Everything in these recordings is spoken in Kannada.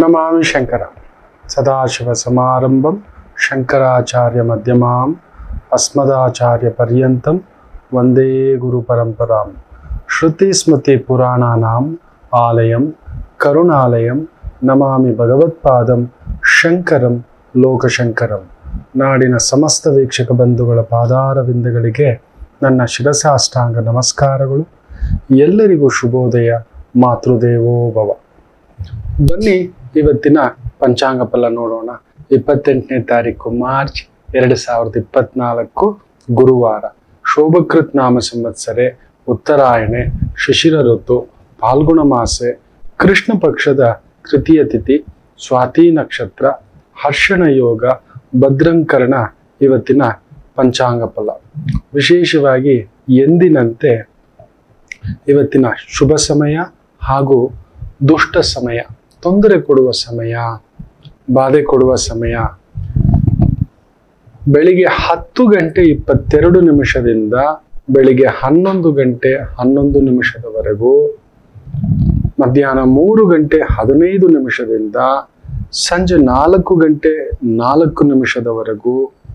ನಮಾಮಿ ಶಂಕರ ಸದಾಶಿವಸಮಾರಂಭಂ ಶಂಕರಾಚಾರ್ಯ ಮಧ್ಯಮಾಂ ಅಸ್ಮದಾಚಾರ್ಯ ಪರ್ಯಂತಂ ವಂದೇ ಗುರು ಪರಂಪರಾಂ ಶ್ರುತಿ ಸ್ಮೃತಿ ಪುರಾಣಾನಾಂ ಆಲಯಂ ಕರುಣಾಲಯಂ ನಮಾಮಿ ಭಗವತ್ಪಾದಂ ಶಂಕರಂ ಲೋಕಶಂಕರಂ ನಾಡಿನ ಸಮಸ್ತ ವೀಕ್ಷಕ ಬಂಧುಗಳ ಪಾದಾರವಿಂದಗಳಿಗೆ ನನ್ನ ಶಿರಸಾಷ್ಟಾಂಗ ನಮಸ್ಕಾರಗಳು ಎಲ್ಲರಿಗೂ ಶುಭೋದಯ ಮಾತೃದೇವೋ ಭವ ಬನ್ನಿ ಇವತ್ತಿನ ಪಂಚಾಂಗ ಫಲ ನೋಡೋಣ ಇಪ್ಪತ್ತೆಂಟನೇ ತಾರೀಕು ಮಾರ್ಚ್ ಎರಡು ಸಾವಿರದ ಇಪ್ಪತ್ನಾಲ್ಕು ಗುರುವಾರ ಶೋಭಕೃತ್ ನಾಮ ಸಂವತ್ಸರೆ ಉತ್ತರಾಯಣೆ ಶಿಶಿರ ಋತು ಫಾಲ್ಗುಣ ಮಾಸೆ ಕೃಷ್ಣ ಪಕ್ಷದ ತೃತೀಯ ತಿಥಿ ಸ್ವಾತಿ ನಕ್ಷತ್ರ ಹರ್ಷಣ ಯೋಗ ಭದ್ರಂಕರಣ ಇವತ್ತಿನ ಪಂಚಾಂಗ ಫಲ ವಿಶೇಷವಾಗಿ ಎಂದಿನಂತೆ ಇವತ್ತಿನ ಶುಭ ಸಮಯ ಹಾಗೂ ದುಷ್ಟ ಸಮಯ ತೊಂದರೆ ಕೊಡುವ ಸಮಯ ಬಾಧೆ ಕೊಡುವ ಸಮಯ ಬೆಳಿಗ್ಗೆ ಹತ್ತು ಗಂಟೆ ಇಪ್ಪತ್ತೆರಡು ನಿಮಿಷದಿಂದ ಬೆಳಿಗ್ಗೆ ಹನ್ನೊಂದು ಗಂಟೆ ಹನ್ನೊಂದು ನಿಮಿಷದವರೆಗೂ ಮಧ್ಯಾಹ್ನ ಮೂರು ಗಂಟೆ ಹದಿನೈದು ನಿಮಿಷದಿಂದ ಸಂಜೆ ನಾಲ್ಕು ಗಂಟೆ ನಾಲ್ಕು ನಿಮಿಷದವರೆಗೂ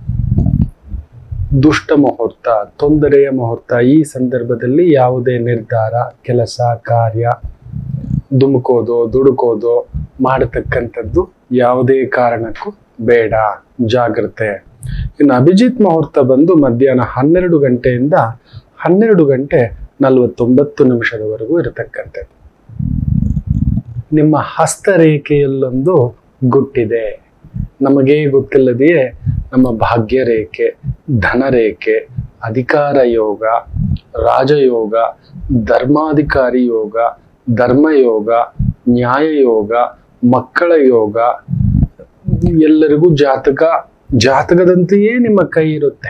ದುಷ್ಟ ಮುಹೂರ್ತ ತೊಂದರೆಯ ಮುಹೂರ್ತ ಈ ಸಂದರ್ಭದಲ್ಲಿ ಯಾವುದೇ ನಿರ್ಧಾರ ಕೆಲಸ ಕಾರ್ಯ ಧುಮುಕೋದು ದುಡುಕೋದು ಮಾಡತಕ್ಕಂಥದ್ದು ಯಾವುದೇ ಕಾರಣಕ್ಕೂ ಬೇಡ ಜಾಗ್ರತೆ ಇನ್ನು ಅಭಿಜಿತ್ ಮುಹೂರ್ತ ಬಂದು ಮಧ್ಯಾಹ್ನ ಹನ್ನೆರಡು ಗಂಟೆಯಿಂದ ಹನ್ನೆರಡು ಗಂಟೆ ನಲವತ್ತೊಂಬತ್ತು ನಿಮಿಷದವರೆಗೂ ಇರತಕ್ಕಂಥದ್ದು ನಿಮ್ಮ ಹಸ್ತರೇಖೆಯಲ್ಲೊಂದು ಗುಟ್ಟಿದೆ ನಮಗೆ ಗೊತ್ತಿಲ್ಲದೆಯೇ ನಮ್ಮ ಭಾಗ್ಯ ರೇಖೆ ಧನರೇಖೆ ಅಧಿಕಾರ ಯೋಗ ರಾಜಯೋಗ ಧರ್ಮಾಧಿಕಾರಿ ಯೋಗ ಧರ್ಮಯೋಗ ನ್ಯಾಯಯೋಗ ಮಕ್ಕಳ ಯೋಗ ಎಲ್ಲರಿಗೂ ಜಾತಕ ಜಾತಕದಂತೆಯೇ ನಿಮ್ಮ ಕೈ ಇರುತ್ತೆ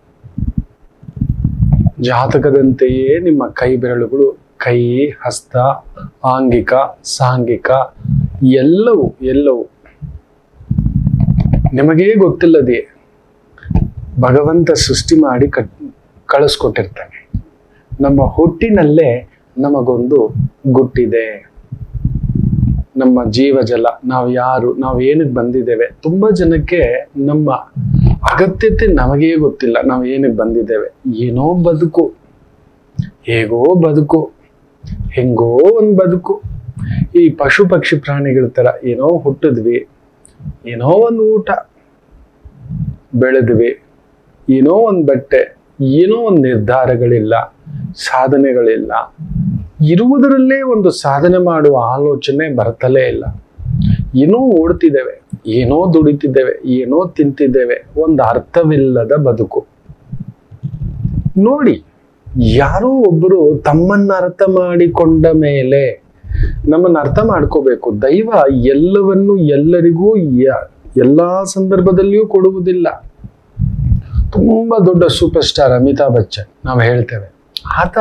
ಜಾತಕದಂತೆಯೇ ನಿಮ್ಮ ಕೈ ಬೆರಳುಗಳು ಕೈ ಹಸ್ತ ಆಂಗಿಕ ಸಾಂಗಿಕ ಎಲ್ಲವೂ ಎಲ್ಲವೂ ನಿಮಗೇ ಗೊತ್ತಿಲ್ಲದೆ ಭಗವಂತ ಸೃಷ್ಟಿ ಮಾಡಿ ಕಟ್ ಕಳಿಸ್ಕೊಟ್ಟಿರ್ತಾನೆ ನಮ್ಮ ಹುಟ್ಟಿನಲ್ಲೇ ನಮಗೊಂದು ಗುಟ್ಟಿದೆ ನಮ್ಮ ಜೀವಜಲ ನಾವು ಯಾರು ನಾವು ಏನಕ್ಕೆ ಬಂದಿದ್ದೇವೆ ತುಂಬಾ ಜನಕ್ಕೆ ನಮ್ಮ ಅಗತ್ಯತೆ ನಮಗೇ ಗೊತ್ತಿಲ್ಲ ನಾವು ಏನಕ್ಕೆ ಬಂದಿದ್ದೇವೆ ಏನೋ ಬದುಕು ಹೇಗೋ ಬದುಕು ಹೆಂಗೋ ಒಂದು ಬದುಕು ಈ ಪಶು ಪಕ್ಷಿ ಪ್ರಾಣಿಗಳ ತರ ಏನೋ ಹುಟ್ಟಿದ್ವಿ ಏನೋ ಒಂದು ಊಟ ಬೆಳೆದ್ವಿ ಏನೋ ಒಂದು ಬಟ್ಟೆ ಏನೋ ಒಂದು ನಿರ್ಧಾರಗಳಿಲ್ಲ ಸಾಧನೆಗಳಿಲ್ಲ ಇರುವುದರಲ್ಲೇ ಒಂದು ಸಾಧನೆ ಮಾಡುವ ಆಲೋಚನೆ ಬರ್ತಲೇ ಇಲ್ಲ ಏನೋ ಓಡ್ತಿದ್ದೇವೆ ಏನೋ ದುಡಿತಿದ್ದೇವೆ ಏನೋ ತಿಂತಿದ್ದೇವೆ ಒಂದು ಅರ್ಥವಿಲ್ಲದ ಬದುಕು ನೋಡಿ ಯಾರೋ ಒಬ್ಬರು ತಮ್ಮನ್ನ ಅರ್ಥ ಮಾಡಿಕೊಂಡ ಮೇಲೆ ನಮ್ಮನ್ನ ಅರ್ಥ ಮಾಡ್ಕೋಬೇಕು ದೈವ ಎಲ್ಲವನ್ನು ಎಲ್ಲರಿಗೂ ಯ- ಎಲ್ಲಾ ಸಂದರ್ಭದಲ್ಲಿಯೂ ಕೊಡುವುದಿಲ್ಲ ತುಂಬಾ ದೊಡ್ಡ ಸೂಪರ್ ಸ್ಟಾರ್ ಅಮಿತಾಬ್ ಬಚ್ಚನ್ ನಾವು ಹೇಳ್ತೇವೆ ಆತ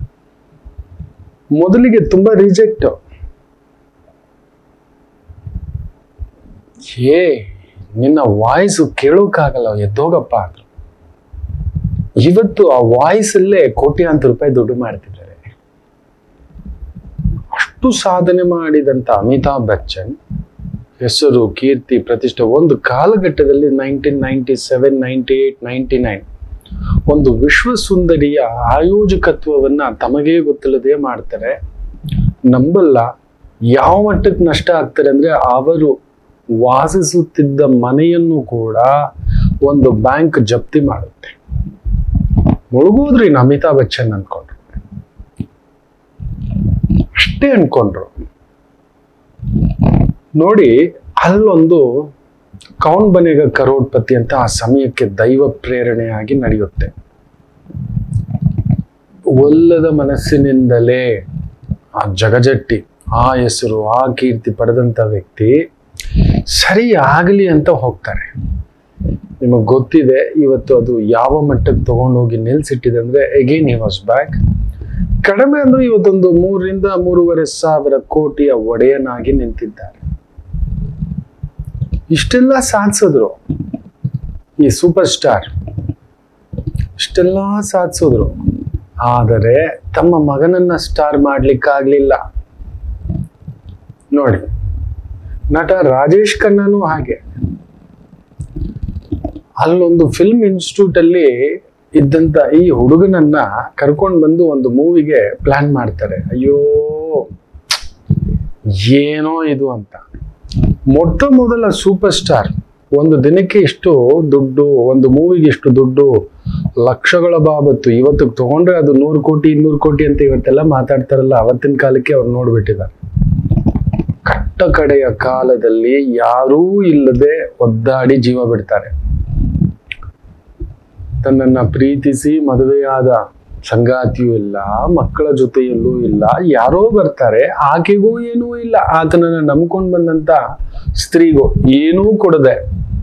ಮೊದಲಿಗೆ ತುಂಬಾ ರಿಜೆಕ್ಟ್ ಏ ನಿನ್ನ ವಾಯ್ಸು ಕೇಳೋಕ್ಕಾಗಲ್ಲ ಎದ್ದೋಗಪ್ಪ ಅಂದ್ರು ಇವತ್ತು ಆ ವಾಯ್ಸ್ ಅಲ್ಲೇ ಕೋಟ್ಯಾಂತರ ರೂಪಾಯಿ ದುಡ್ಡು ಮಾಡ್ತಿದ್ದಾರೆ ಅಷ್ಟು ಸಾಧನೆ ಮಾಡಿದಂತ ಅಮಿತಾಬ್ ಬಚ್ಚನ್ ಹೆಸರು ಕೀರ್ತಿ ಪ್ರತಿಷ್ಠೆ ಒಂದು ಕಾಲಘಟ್ಟದಲ್ಲಿ nineteen ninety seven ninety eight ninety nine ಒಂದು ವಿಶ್ವ ಸುಂದರಿಯ ಆಯೋಜಕತ್ವವನ್ನ ತಮಗೇ ಗೊತ್ತಿಲ್ಲದೆ ಮಾಡ್ತಾರೆ ನಂಬಲ್ಲ ಯಾವ ಮಟ್ಟಕ್ಕೆ ನಷ್ಟ ಆಗ್ತಾರೆ ಅಂದ್ರೆ ಅವರು ವಾಸಿಸುತ್ತಿದ್ದ ಮನೆಯನ್ನು ಕೂಡ ಒಂದು ಬ್ಯಾಂಕ್ ಜಪ್ತಿ ಮಾಡುತ್ತೆ ಮುಳುಗೋದ್ರಿ ಇನ್ನು ಅಮಿತಾಬ್ ಬಚ್ಚನ್ ಅನ್ಕೊಂಡ್ರು ಅಷ್ಟೇ ಅನ್ಕೊಂಡ್ರು ನೋಡಿ ಅಲ್ಲೊಂದು ಕೌನ್ ಬನೆಗ ಕರೋಡ್ಪತಿ ಅಂತ ಆ ಸಮಯಕ್ಕೆ ದೈವ ಪ್ರೇರಣೆಯಾಗಿ ನಡೆಯುತ್ತೆ ಒಲ್ಲದ ಮನಸ್ಸಿನಿಂದಲೇ ಆ ಜಗಜಟ್ಟಿ ಆ ಹೆಸರು ಆ ಕೀರ್ತಿ ಪಡೆದಂತ ವ್ಯಕ್ತಿ ಸರಿ ಆಗಲಿ ಅಂತ ಹೋಗ್ತಾರೆ ನಿಮಗೆ ಗೊತ್ತಿದೆ ಇವತ್ತು ಅದು ಯಾವ ಮಟ್ಟಕ್ಕೆ ತಗೊಂಡೋಗಿ ನಿಲ್ಸಿಟ್ಟಿದೆ ಅಂದ್ರೆ ಎಗೇನ್ ಹಿ ವಾಸ್ ಬ್ಯಾಕ್ ಕಡಿಮೆ ಅಂದ್ರೆ ಇವತ್ತೊಂದು ಮೂರರಿಂದ ಮೂರುವರೆ ಸಾವಿರ ಕೋಟಿಯ ಒಡೆಯನಾಗಿ ನಿಂತಿದ್ದಾರೆ ಇಷ್ಟೆಲ್ಲ ಸಾಧಿಸಿದ್ರು ಈ ಸೂಪರ್ ಸ್ಟಾರ್ ಇಷ್ಟೆಲ್ಲ ಸಾಧಿಸಿದ್ರು ಆದರೆ ತಮ್ಮ ಮಗನನ್ನ ಸ್ಟಾರ್ ಮಾಡ್ಲಿಕ್ಕಾಗ್ಲಿಲ್ಲ ನೋಡಿ ನಟ ರಾಜೇಶ್ ಖನ್ನಾನು ಹಾಗೆ ಅಲ್ಲೊಂದು ಫಿಲ್ಮ್ ಇನ್ಸ್ಟಿಟ್ಯೂಟ್ ಅಲ್ಲಿ ಇದ್ದಂತ ಈ ಹುಡುಗನನ್ನ ಕರ್ಕೊಂಡು ಬಂದು ಒಂದು ಮೂವಿಗೆ ಪ್ಲಾನ್ ಮಾಡ್ತಾರೆ ಅಯ್ಯೋ ಏನೋ ಇದು ಅಂತ ಮೊಟ್ಟ ಮೊದಲ ಸೂಪರ್ ಸ್ಟಾರ್ ಒಂದು ದಿನಕ್ಕೆ ಇಷ್ಟು ದುಡ್ಡು ಒಂದು ಮೂವಿಗೆ ಇಷ್ಟು ದುಡ್ಡು ಲಕ್ಷಗಳ ಬಾಬತ್ತು ಇವತ್ತಿಗೆ ತಗೊಂಡ್ರೆ ಅದು ನೂರು ಕೋಟಿ ಇನ್ನೂರು ಕೋಟಿ ಅಂತ ಇವತ್ತೆಲ್ಲ ಮಾತಾಡ್ತಾರಲ್ಲ ಅವತ್ತಿನ ಕಾಲಕ್ಕೆ ಅವ್ರು ನೋಡ್ಬಿಟ್ಟಿದ್ದಾರೆ ಕಟ್ಟ ಕಡೆಯ ಕಾಲದಲ್ಲಿ ಯಾರೂ ಇಲ್ಲದೆ ಒದ್ದಾಡಿ ಜೀವ ಬಿಡ್ತಾರೆ ತನ್ನನ್ನ ಪ್ರೀತಿಸಿ ಮದುವೆಯಾದ ಸಂಗಾತಿಯೂ ಇಲ್ಲ ಮಕ್ಕಳ ಜೊತೆಯಲ್ಲೂ ಇಲ್ಲ ಯಾರೋ ಬರ್ತಾರೆ ಆಕೆಗೂ ಏನೂ ಇಲ್ಲ ಆತನನ್ನ ನಂಬ್ಕೊಂಡ್ ಬಂದಂತ ಸ್ತ್ರೀಗೂ ಏನೂ ಕೊಡದೆ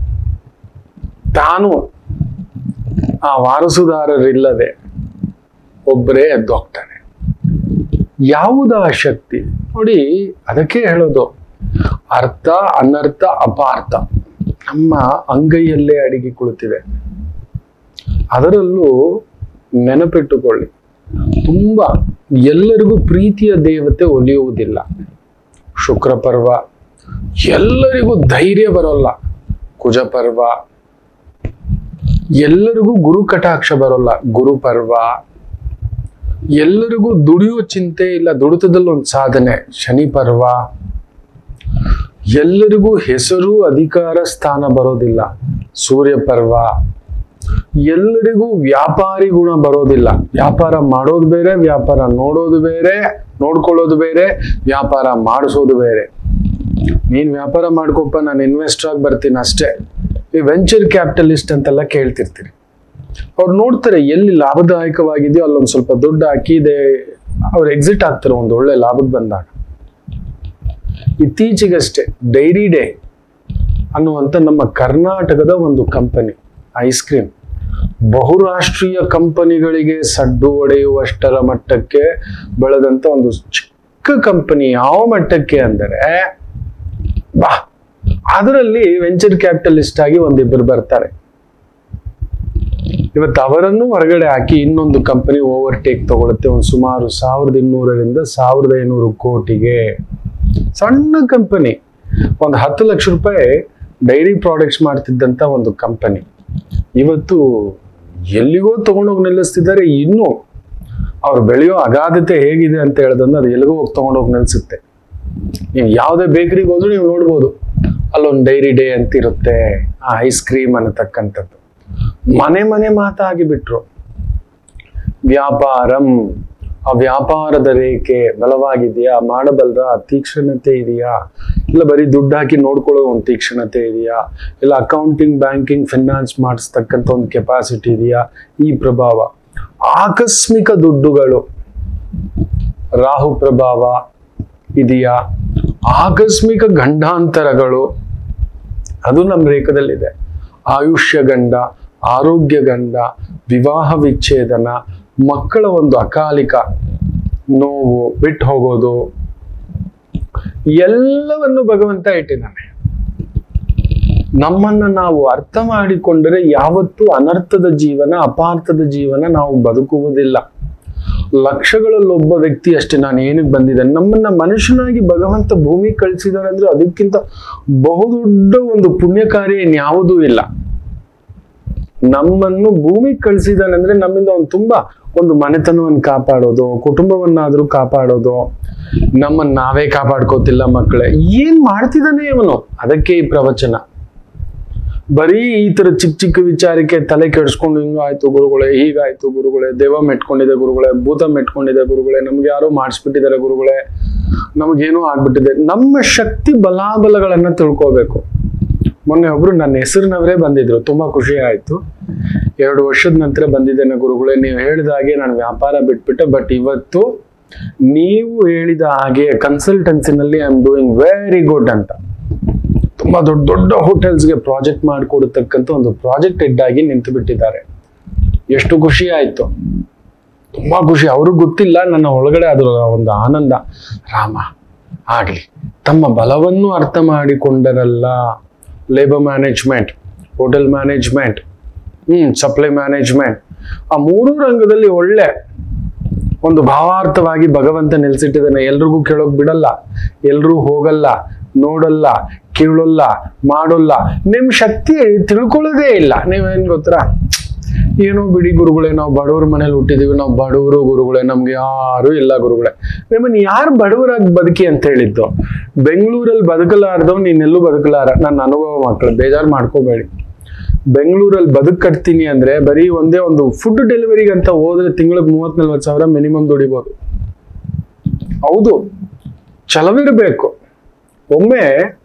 ತಾನು ಆ ವಾರಸುದಾರರಿಲ್ಲದೆ ಒಬ್ಬರೇ ಎದ್ದೋಗ್ತಾನೆ ಯಾವುದ ಆ ಶಕ್ತಿ ನೋಡಿ ಅದಕ್ಕೆ ಹೇಳೋದು ಅರ್ಥ ಅನರ್ಥ ಅಪಾರ್ಥ ನಮ್ಮ ಅಂಗೈಯಲ್ಲೇ ಅಡಿಗೆ ಕುಳಿತಿದೆ ಅದರಲ್ಲೂ ನೆನಪಿಟ್ಟುಕೊಳ್ಳಿ ತುಂಬಾ ಎಲ್ಲರಿಗೂ ಪ್ರೀತಿಯ ದೇವತೆ ಒಲಿಯುವುದಿಲ್ಲ ಶುಕ್ರ ಪರ್ವ ಎಲ್ಲರಿಗೂ ಧೈರ್ಯ ಬರೋಲ್ಲ ಕುಜ ಪರ್ವ ಎಲ್ಲರಿಗೂ ಗುರು ಕಟಾಕ್ಷ ಬರೋಲ್ಲ ಗುರು ಪರ್ವ ಎಲ್ಲರಿಗೂ ದುಡಿಯೋ ಚಿಂತೆ ಇಲ್ಲ ದುಡಿತದಲ್ಲಿ ಒಂದು ಸಾಧನೆ ಶನಿ ಪರ್ವ ಎಲ್ಲರಿಗೂ ಹೆಸರು ಅಧಿಕಾರ ಸ್ಥಾನ ಬರೋದಿಲ್ಲ ಸೂರ್ಯ ಪರ್ವ ಎಲ್ಲರಿಗೂ ವ್ಯಾಪಾರಿ ಗುಣ ಬರೋದಿಲ್ಲ ವ್ಯಾಪಾರ ಮಾಡೋದು ಬೇರೆ ವ್ಯಾಪಾರ ನೋಡೋದು ಬೇರೆ ನೋಡ್ಕೊಳ್ಳೋದು ಬೇರೆ ವ್ಯಾಪಾರ ಮಾಡಿಸೋದು ಬೇರೆ ನೀನ್ ವ್ಯಾಪಾರ ಮಾಡ್ಕೊಪ್ಪ ನಾನು ಇನ್ವೆಸ್ಟರ್ ಆಗಿ ಬರ್ತೀನಿ ಅಷ್ಟೇ ಈ ವೆಂಚರ್ ಕ್ಯಾಪಿಟಲಿಸ್ಟ್ ಅಂತೆಲ್ಲ ಕೇಳ್ತಿರ್ತೀರಿ ಅವ್ರು ನೋಡ್ತಾರೆ ಎಲ್ಲಿ ಲಾಭದಾಯಕವಾಗಿದೆಯೋ ಅಲ್ಲೊಂದು ಸ್ವಲ್ಪ ದುಡ್ಡು ಹಾಕಿದೆ ಅವ್ರು ಎಕ್ಸಿಟ್ ಆಗ್ತಾರೆ ಒಂದು ಒಳ್ಳೆ ಲಾಭಕ್ಕೆ ಬಂದಾಗ ಇತ್ತೀಚೆಗಷ್ಟೇ ಡೈರಿ ಡೇ ಅನ್ನುವಂಥ ನಮ್ಮ ಕರ್ನಾಟಕದ ಒಂದು ಕಂಪನಿ ಐಸ್ ಕ್ರೀಮ್ ಬಹುರಾಷ್ಟ್ರೀಯ ಕಂಪನಿಗಳಿಗೆ ಸಡ್ಡು ಹೊಡೆಯುವಷ್ಟರ ಮಟ್ಟಕ್ಕೆ ಬೆಳೆದಂತ ಒಂದು ಚಿಕ್ಕ ಕಂಪನಿ ಯಾವ ಮಟ್ಟಕ್ಕೆ ಅಂದರೆ ಬಾ ಅದರಲ್ಲಿ ವೆಂಚರ್ ಕ್ಯಾಪಿಟಲಿಸ್ಟ್ ಆಗಿ ಒಂದಿಬ್ಬರು ಬರ್ತಾರೆ ಇವತ್ತು ಅವರನ್ನು ಹೊರಗಡೆ ಹಾಕಿ ಇನ್ನೊಂದು ಕಂಪನಿ ಓವರ್ಟೇಕ್ ತಗೊಳುತ್ತೆ ಒಂದು ಸುಮಾರು ಸಾವಿರದ ಇನ್ನೂರರಿಂದ ಸಾವಿರದ ಐನೂರು ಕೋಟಿಗೆ ಸಣ್ಣ ಕಂಪನಿ ಒಂದು ಹತ್ತು ಲಕ್ಷ ರೂಪಾಯಿ ಡೈರಿ ಪ್ರಾಡಕ್ಟ್ಸ್ ಮಾಡ್ತಿದ್ದಂತ ಒಂದು ಕಂಪನಿ ಇವತ್ತು ಎಲ್ಲಿಗೋ ತಗೊಂಡೋಗಿ ನಿಲ್ಲಿಸ್ತಿದ್ದಾರೆ ಇನ್ನು ಅವ್ರು ಬೆಳೆಯೋ ಅಗಾಧತೆ ಹೇಗಿದೆ ಅಂತ ಹೇಳ್ದಂದ್ರೆ ಅದು ಎಲ್ಲಿಗೋ ಹೋಗಿ ತಗೊಂಡೋಗಿ ನಿಲ್ಸುತ್ತೆ ನೀವು ಯಾವುದೇ ಬೇಕರಿಗೆ ಹೋದ್ರು ನೀವು ನೋಡ್ಬೋದು ಅಲ್ಲೊಂದು ಡೈರಿ ಡೇ ಅಂತ ಇರುತ್ತೆ ಆ ಐಸ್ ಕ್ರೀಮ್ ಅನ್ನತಕ್ಕಂಥದ್ದು ಮನೆ ಮನೆ ಮಾತಾಗಿ ಬಿಟ್ರು ವ್ಯಾಪಾರಂ ಆ ವ್ಯಾಪಾರದ ರೇಖೆ ಬಲವಾಗಿದೆಯಾ ಮಾಡಬಲ್ರ ತೀಕ್ಷ್ಣತೆ ಇದೆಯಾ ಇಲ್ಲ ಬರೀ ದುಡ್ಡು ಹಾಕಿ ನೋಡ್ಕೊಳ್ಳೋ ಒಂದು ತೀಕ್ಷ್ಣತೆ ಇದೆಯಾ ಇಲ್ಲ ಅಕೌಂಟಿಂಗ್ ಬ್ಯಾಂಕಿಂಗ್ ಫಿನಾನ್ಸ್ ಮಾಡಿಸ್ತಕ್ಕಂಥ ಒಂದು ಕೆಪಾಸಿಟಿ ಇದೆಯಾ ಈ ಪ್ರಭಾವ ಆಕಸ್ಮಿಕ ದುಡ್ಡುಗಳು ರಾಹು ಪ್ರಭಾವ ಇದೆಯಾ ಆಕಸ್ಮಿಕ ಗಂಡಾಂತರಗಳು ಅದು ನಮ್ಮ ರೇಖದಲ್ಲಿದೆ ಆಯುಷ್ಯ ಗಂಡ ಆರೋಗ್ಯ ಗಂಡ ವಿವಾಹ ವಿಚ್ಛೇದನ ಮಕ್ಕಳ ಒಂದು ಅಕಾಲಿಕ ನೋವು ಬಿಟ್ಟು ಹೋಗೋದು ಎಲ್ಲವನ್ನು ಭಗವಂತ ಇಟ್ಟಿದ್ದಾನೆ ನಮ್ಮನ್ನ ನಾವು ಅರ್ಥ ಮಾಡಿಕೊಂಡರೆ ಯಾವತ್ತೂ ಅನರ್ಥದ ಜೀವನ ಅಪಾರ್ಥದ ಜೀವನ ನಾವು ಬದುಕುವುದಿಲ್ಲ ಲಕ್ಷಗಳಲ್ಲಿ ಒಬ್ಬ ವ್ಯಕ್ತಿ ಅಷ್ಟೇ ನಾನು ಏನಕ್ಕೆ ಬಂದಿದ್ದೇನೆ ನಮ್ಮನ್ನ ಮನುಷ್ಯನಾಗಿ ಭಗವಂತ ಭೂಮಿ ಕಳಿಸಿದಾನೆ ಅಂದ್ರೆ ಅದಕ್ಕಿಂತ ಬಹುದೊಡ್ಡ ಒಂದು ಪುಣ್ಯ ಕಾರ್ಯ ಇನ್ಯಾವುದೂ ಇಲ್ಲ ನಮ್ಮನ್ನು ಭೂಮಿ ಕಳಿಸಿದಾನೆ ಅಂದ್ರೆ ನಮ್ಮಿಂದ ಒಂದು ತುಂಬಾ ಒಂದು ಮನೆತನವನ್ನು ಕಾಪಾಡೋದು ಕುಟುಂಬವನ್ನಾದ್ರೂ ಕಾಪಾಡೋದು ನಮ್ಮನ್ನ ನಾವೇ ಕಾಪಾಡ್ಕೋತಿಲ್ಲ ಮಕ್ಕಳೇ ಏನ್ ಮಾಡ್ತಿದ್ದಾನೆ ಇವನು ಅದಕ್ಕೆ ಈ ಪ್ರವಚನ ಬರೀ ಈ ತರ ಚಿಕ್ಕ ಚಿಕ್ಕ ವಿಚಾರಕ್ಕೆ ತಲೆ ಕೆಡಿಸ್ಕೊಂಡು ಹಿಂಗಾಯ್ತು ಗುರುಗಳೇ ಹೀಗಾಯ್ತು ಗುರುಗಳೇ ದೆವ್ವ ಮೆಟ್ಕೊಂಡಿದೆ ಗುರುಗಳೇ ಭೂತ ಮೆಟ್ಕೊಂಡಿದೆ ಗುರುಗಳೇ ನಮ್ಗೆ ಯಾರೋ ಮಾಡಿಸ್ಬಿಟ್ಟಿದ್ದಾರೆ ಗುರುಗಳೇ ನಮಗೇನೋ ಆಗ್ಬಿಟ್ಟಿದೆ ನಮ್ಮ ಶಕ್ತಿ ಬಲಾಬಲಗಳನ್ನ ತಿಳ್ಕೋಬೇಕು ಮೊನ್ನೆ ಒಬ್ರು ನನ್ನ ಹೆಸರಿನವರೇ ಬಂದಿದ್ರು ತುಂಬಾ ಖುಷಿ ಆಯ್ತು ಎರಡು ವರ್ಷದ ನಂತರ ಬಂದಿದ್ದೇನೆ ಗುರುಗಳೇ ನೀವು ಹೇಳಿದ ಹಾಗೆ ನಾನು ವ್ಯಾಪಾರ ಬಿಟ್ಬಿಟ್ಟೆ ಬಟ್ ಇವತ್ತು ನೀವು ಹೇಳಿದ ಹಾಗೆ ಕನ್ಸಲ್ಟೆನ್ಸಿನಲ್ಲಿ I am doing very good ಅಂತ ತುಂಬಾ ದೊಡ್ಡ ದೊಡ್ಡ ಹೋಟೆಲ್ಸ್ಗೆ ಪ್ರಾಜೆಕ್ಟ್ ಮಾಡಿಕೊಡತಕ್ಕಂಥ ಒಂದು ಪ್ರಾಜೆಕ್ಟ್ ಹೆಡ್ ಆಗಿ ನಿಂತು ಬಿಟ್ಟಿದ್ದಾರೆ ಎಷ್ಟು ಖುಷಿ ಆಯ್ತು ತುಂಬಾ ಖುಷಿ ಅವ್ರಿಗೆ ಗೊತ್ತಿಲ್ಲ ನನ್ನ ಒಳಗಡೆ ಅದರ ಒಂದು ಆನಂದ ರಾಮ ಆಗ್ಲಿ ತಮ್ಮ ಬಲವನ್ನು ಅರ್ಥ ಮಾಡಿಕೊಂಡರಲ್ಲ labour management hotel management hmm supply management ಆ ಮೂರು ರಂಗದಲ್ಲಿ ಒಳ್ಳೆ ಒಂದು ಭಾವಾರ್ಥವಾಗಿ ಭಗವಂತ ನಿಲ್ಸಿಟ್ಟಿದ್ದಾನೆ ಎಲ್ರಿಗೂ ಕೇಳೋಕ್ ಬಿಡಲ್ಲ ಎಲ್ರೂ ಹೋಗಲ್ಲ ನೋಡಲ್ಲ ಕೇಳಲ್ಲ ಮಾಡೋಲ್ಲ ನಿಮ್ ಶಕ್ತಿ ತಿಳ್ಕೊಳ್ಳೋದೇ ಇಲ್ಲ ನೀವೇನ್ ಗೊತ್ತಾ ಏನೋ ಬಿಡಿ ಗುರುಗಳೇ ನಾವು ಬಡವ್ರ ಮನೇಲಿ ಹುಟ್ಟಿದೀವಿ ನಾವು ಬಡವರು ಗುರುಗಳೇ ನಮ್ಗೆ ಯಾರು ಇಲ್ಲ ಗುರುಗಳೇ ನಿಮ್ಮನ್ನ ಯಾರು ಬಡವರಾಗಿ ಬದುಕಿ ಅಂತ ಹೇಳಿದ್ದು ಬೆಂಗಳೂರಲ್ಲಿ ಬದುಕಲಾರ್ದವ್ ನೀನೆಲ್ಲೂ ಬದುಕಲಾರ ನನ್ನ ಅನುಭವ ಮಕ್ಕಳು ಬೇಜಾರು ಮಾಡ್ಕೋಬೇಡಿ ಬೆಂಗಳೂರಲ್ಲಿ ಬದುಕ್ ಕಟ್ತೀನಿ ಅಂದ್ರೆ ಬರೀ ಒಂದೇ ಒಂದು ಫುಡ್ ಡೆಲಿವರಿಗೆ ಅಂತ ಹೋದ್ರೆ ತಿಂಗಳಿಗೆ ಮೂವತ್ ನಲ್ವತ್ತು ಸಾವಿರ ಮಿನಿಮಮ್ ದುಡಿಬೋದು ಹೌದು ಛಲವಿರಬೇಕು ಒಮ್ಮೆ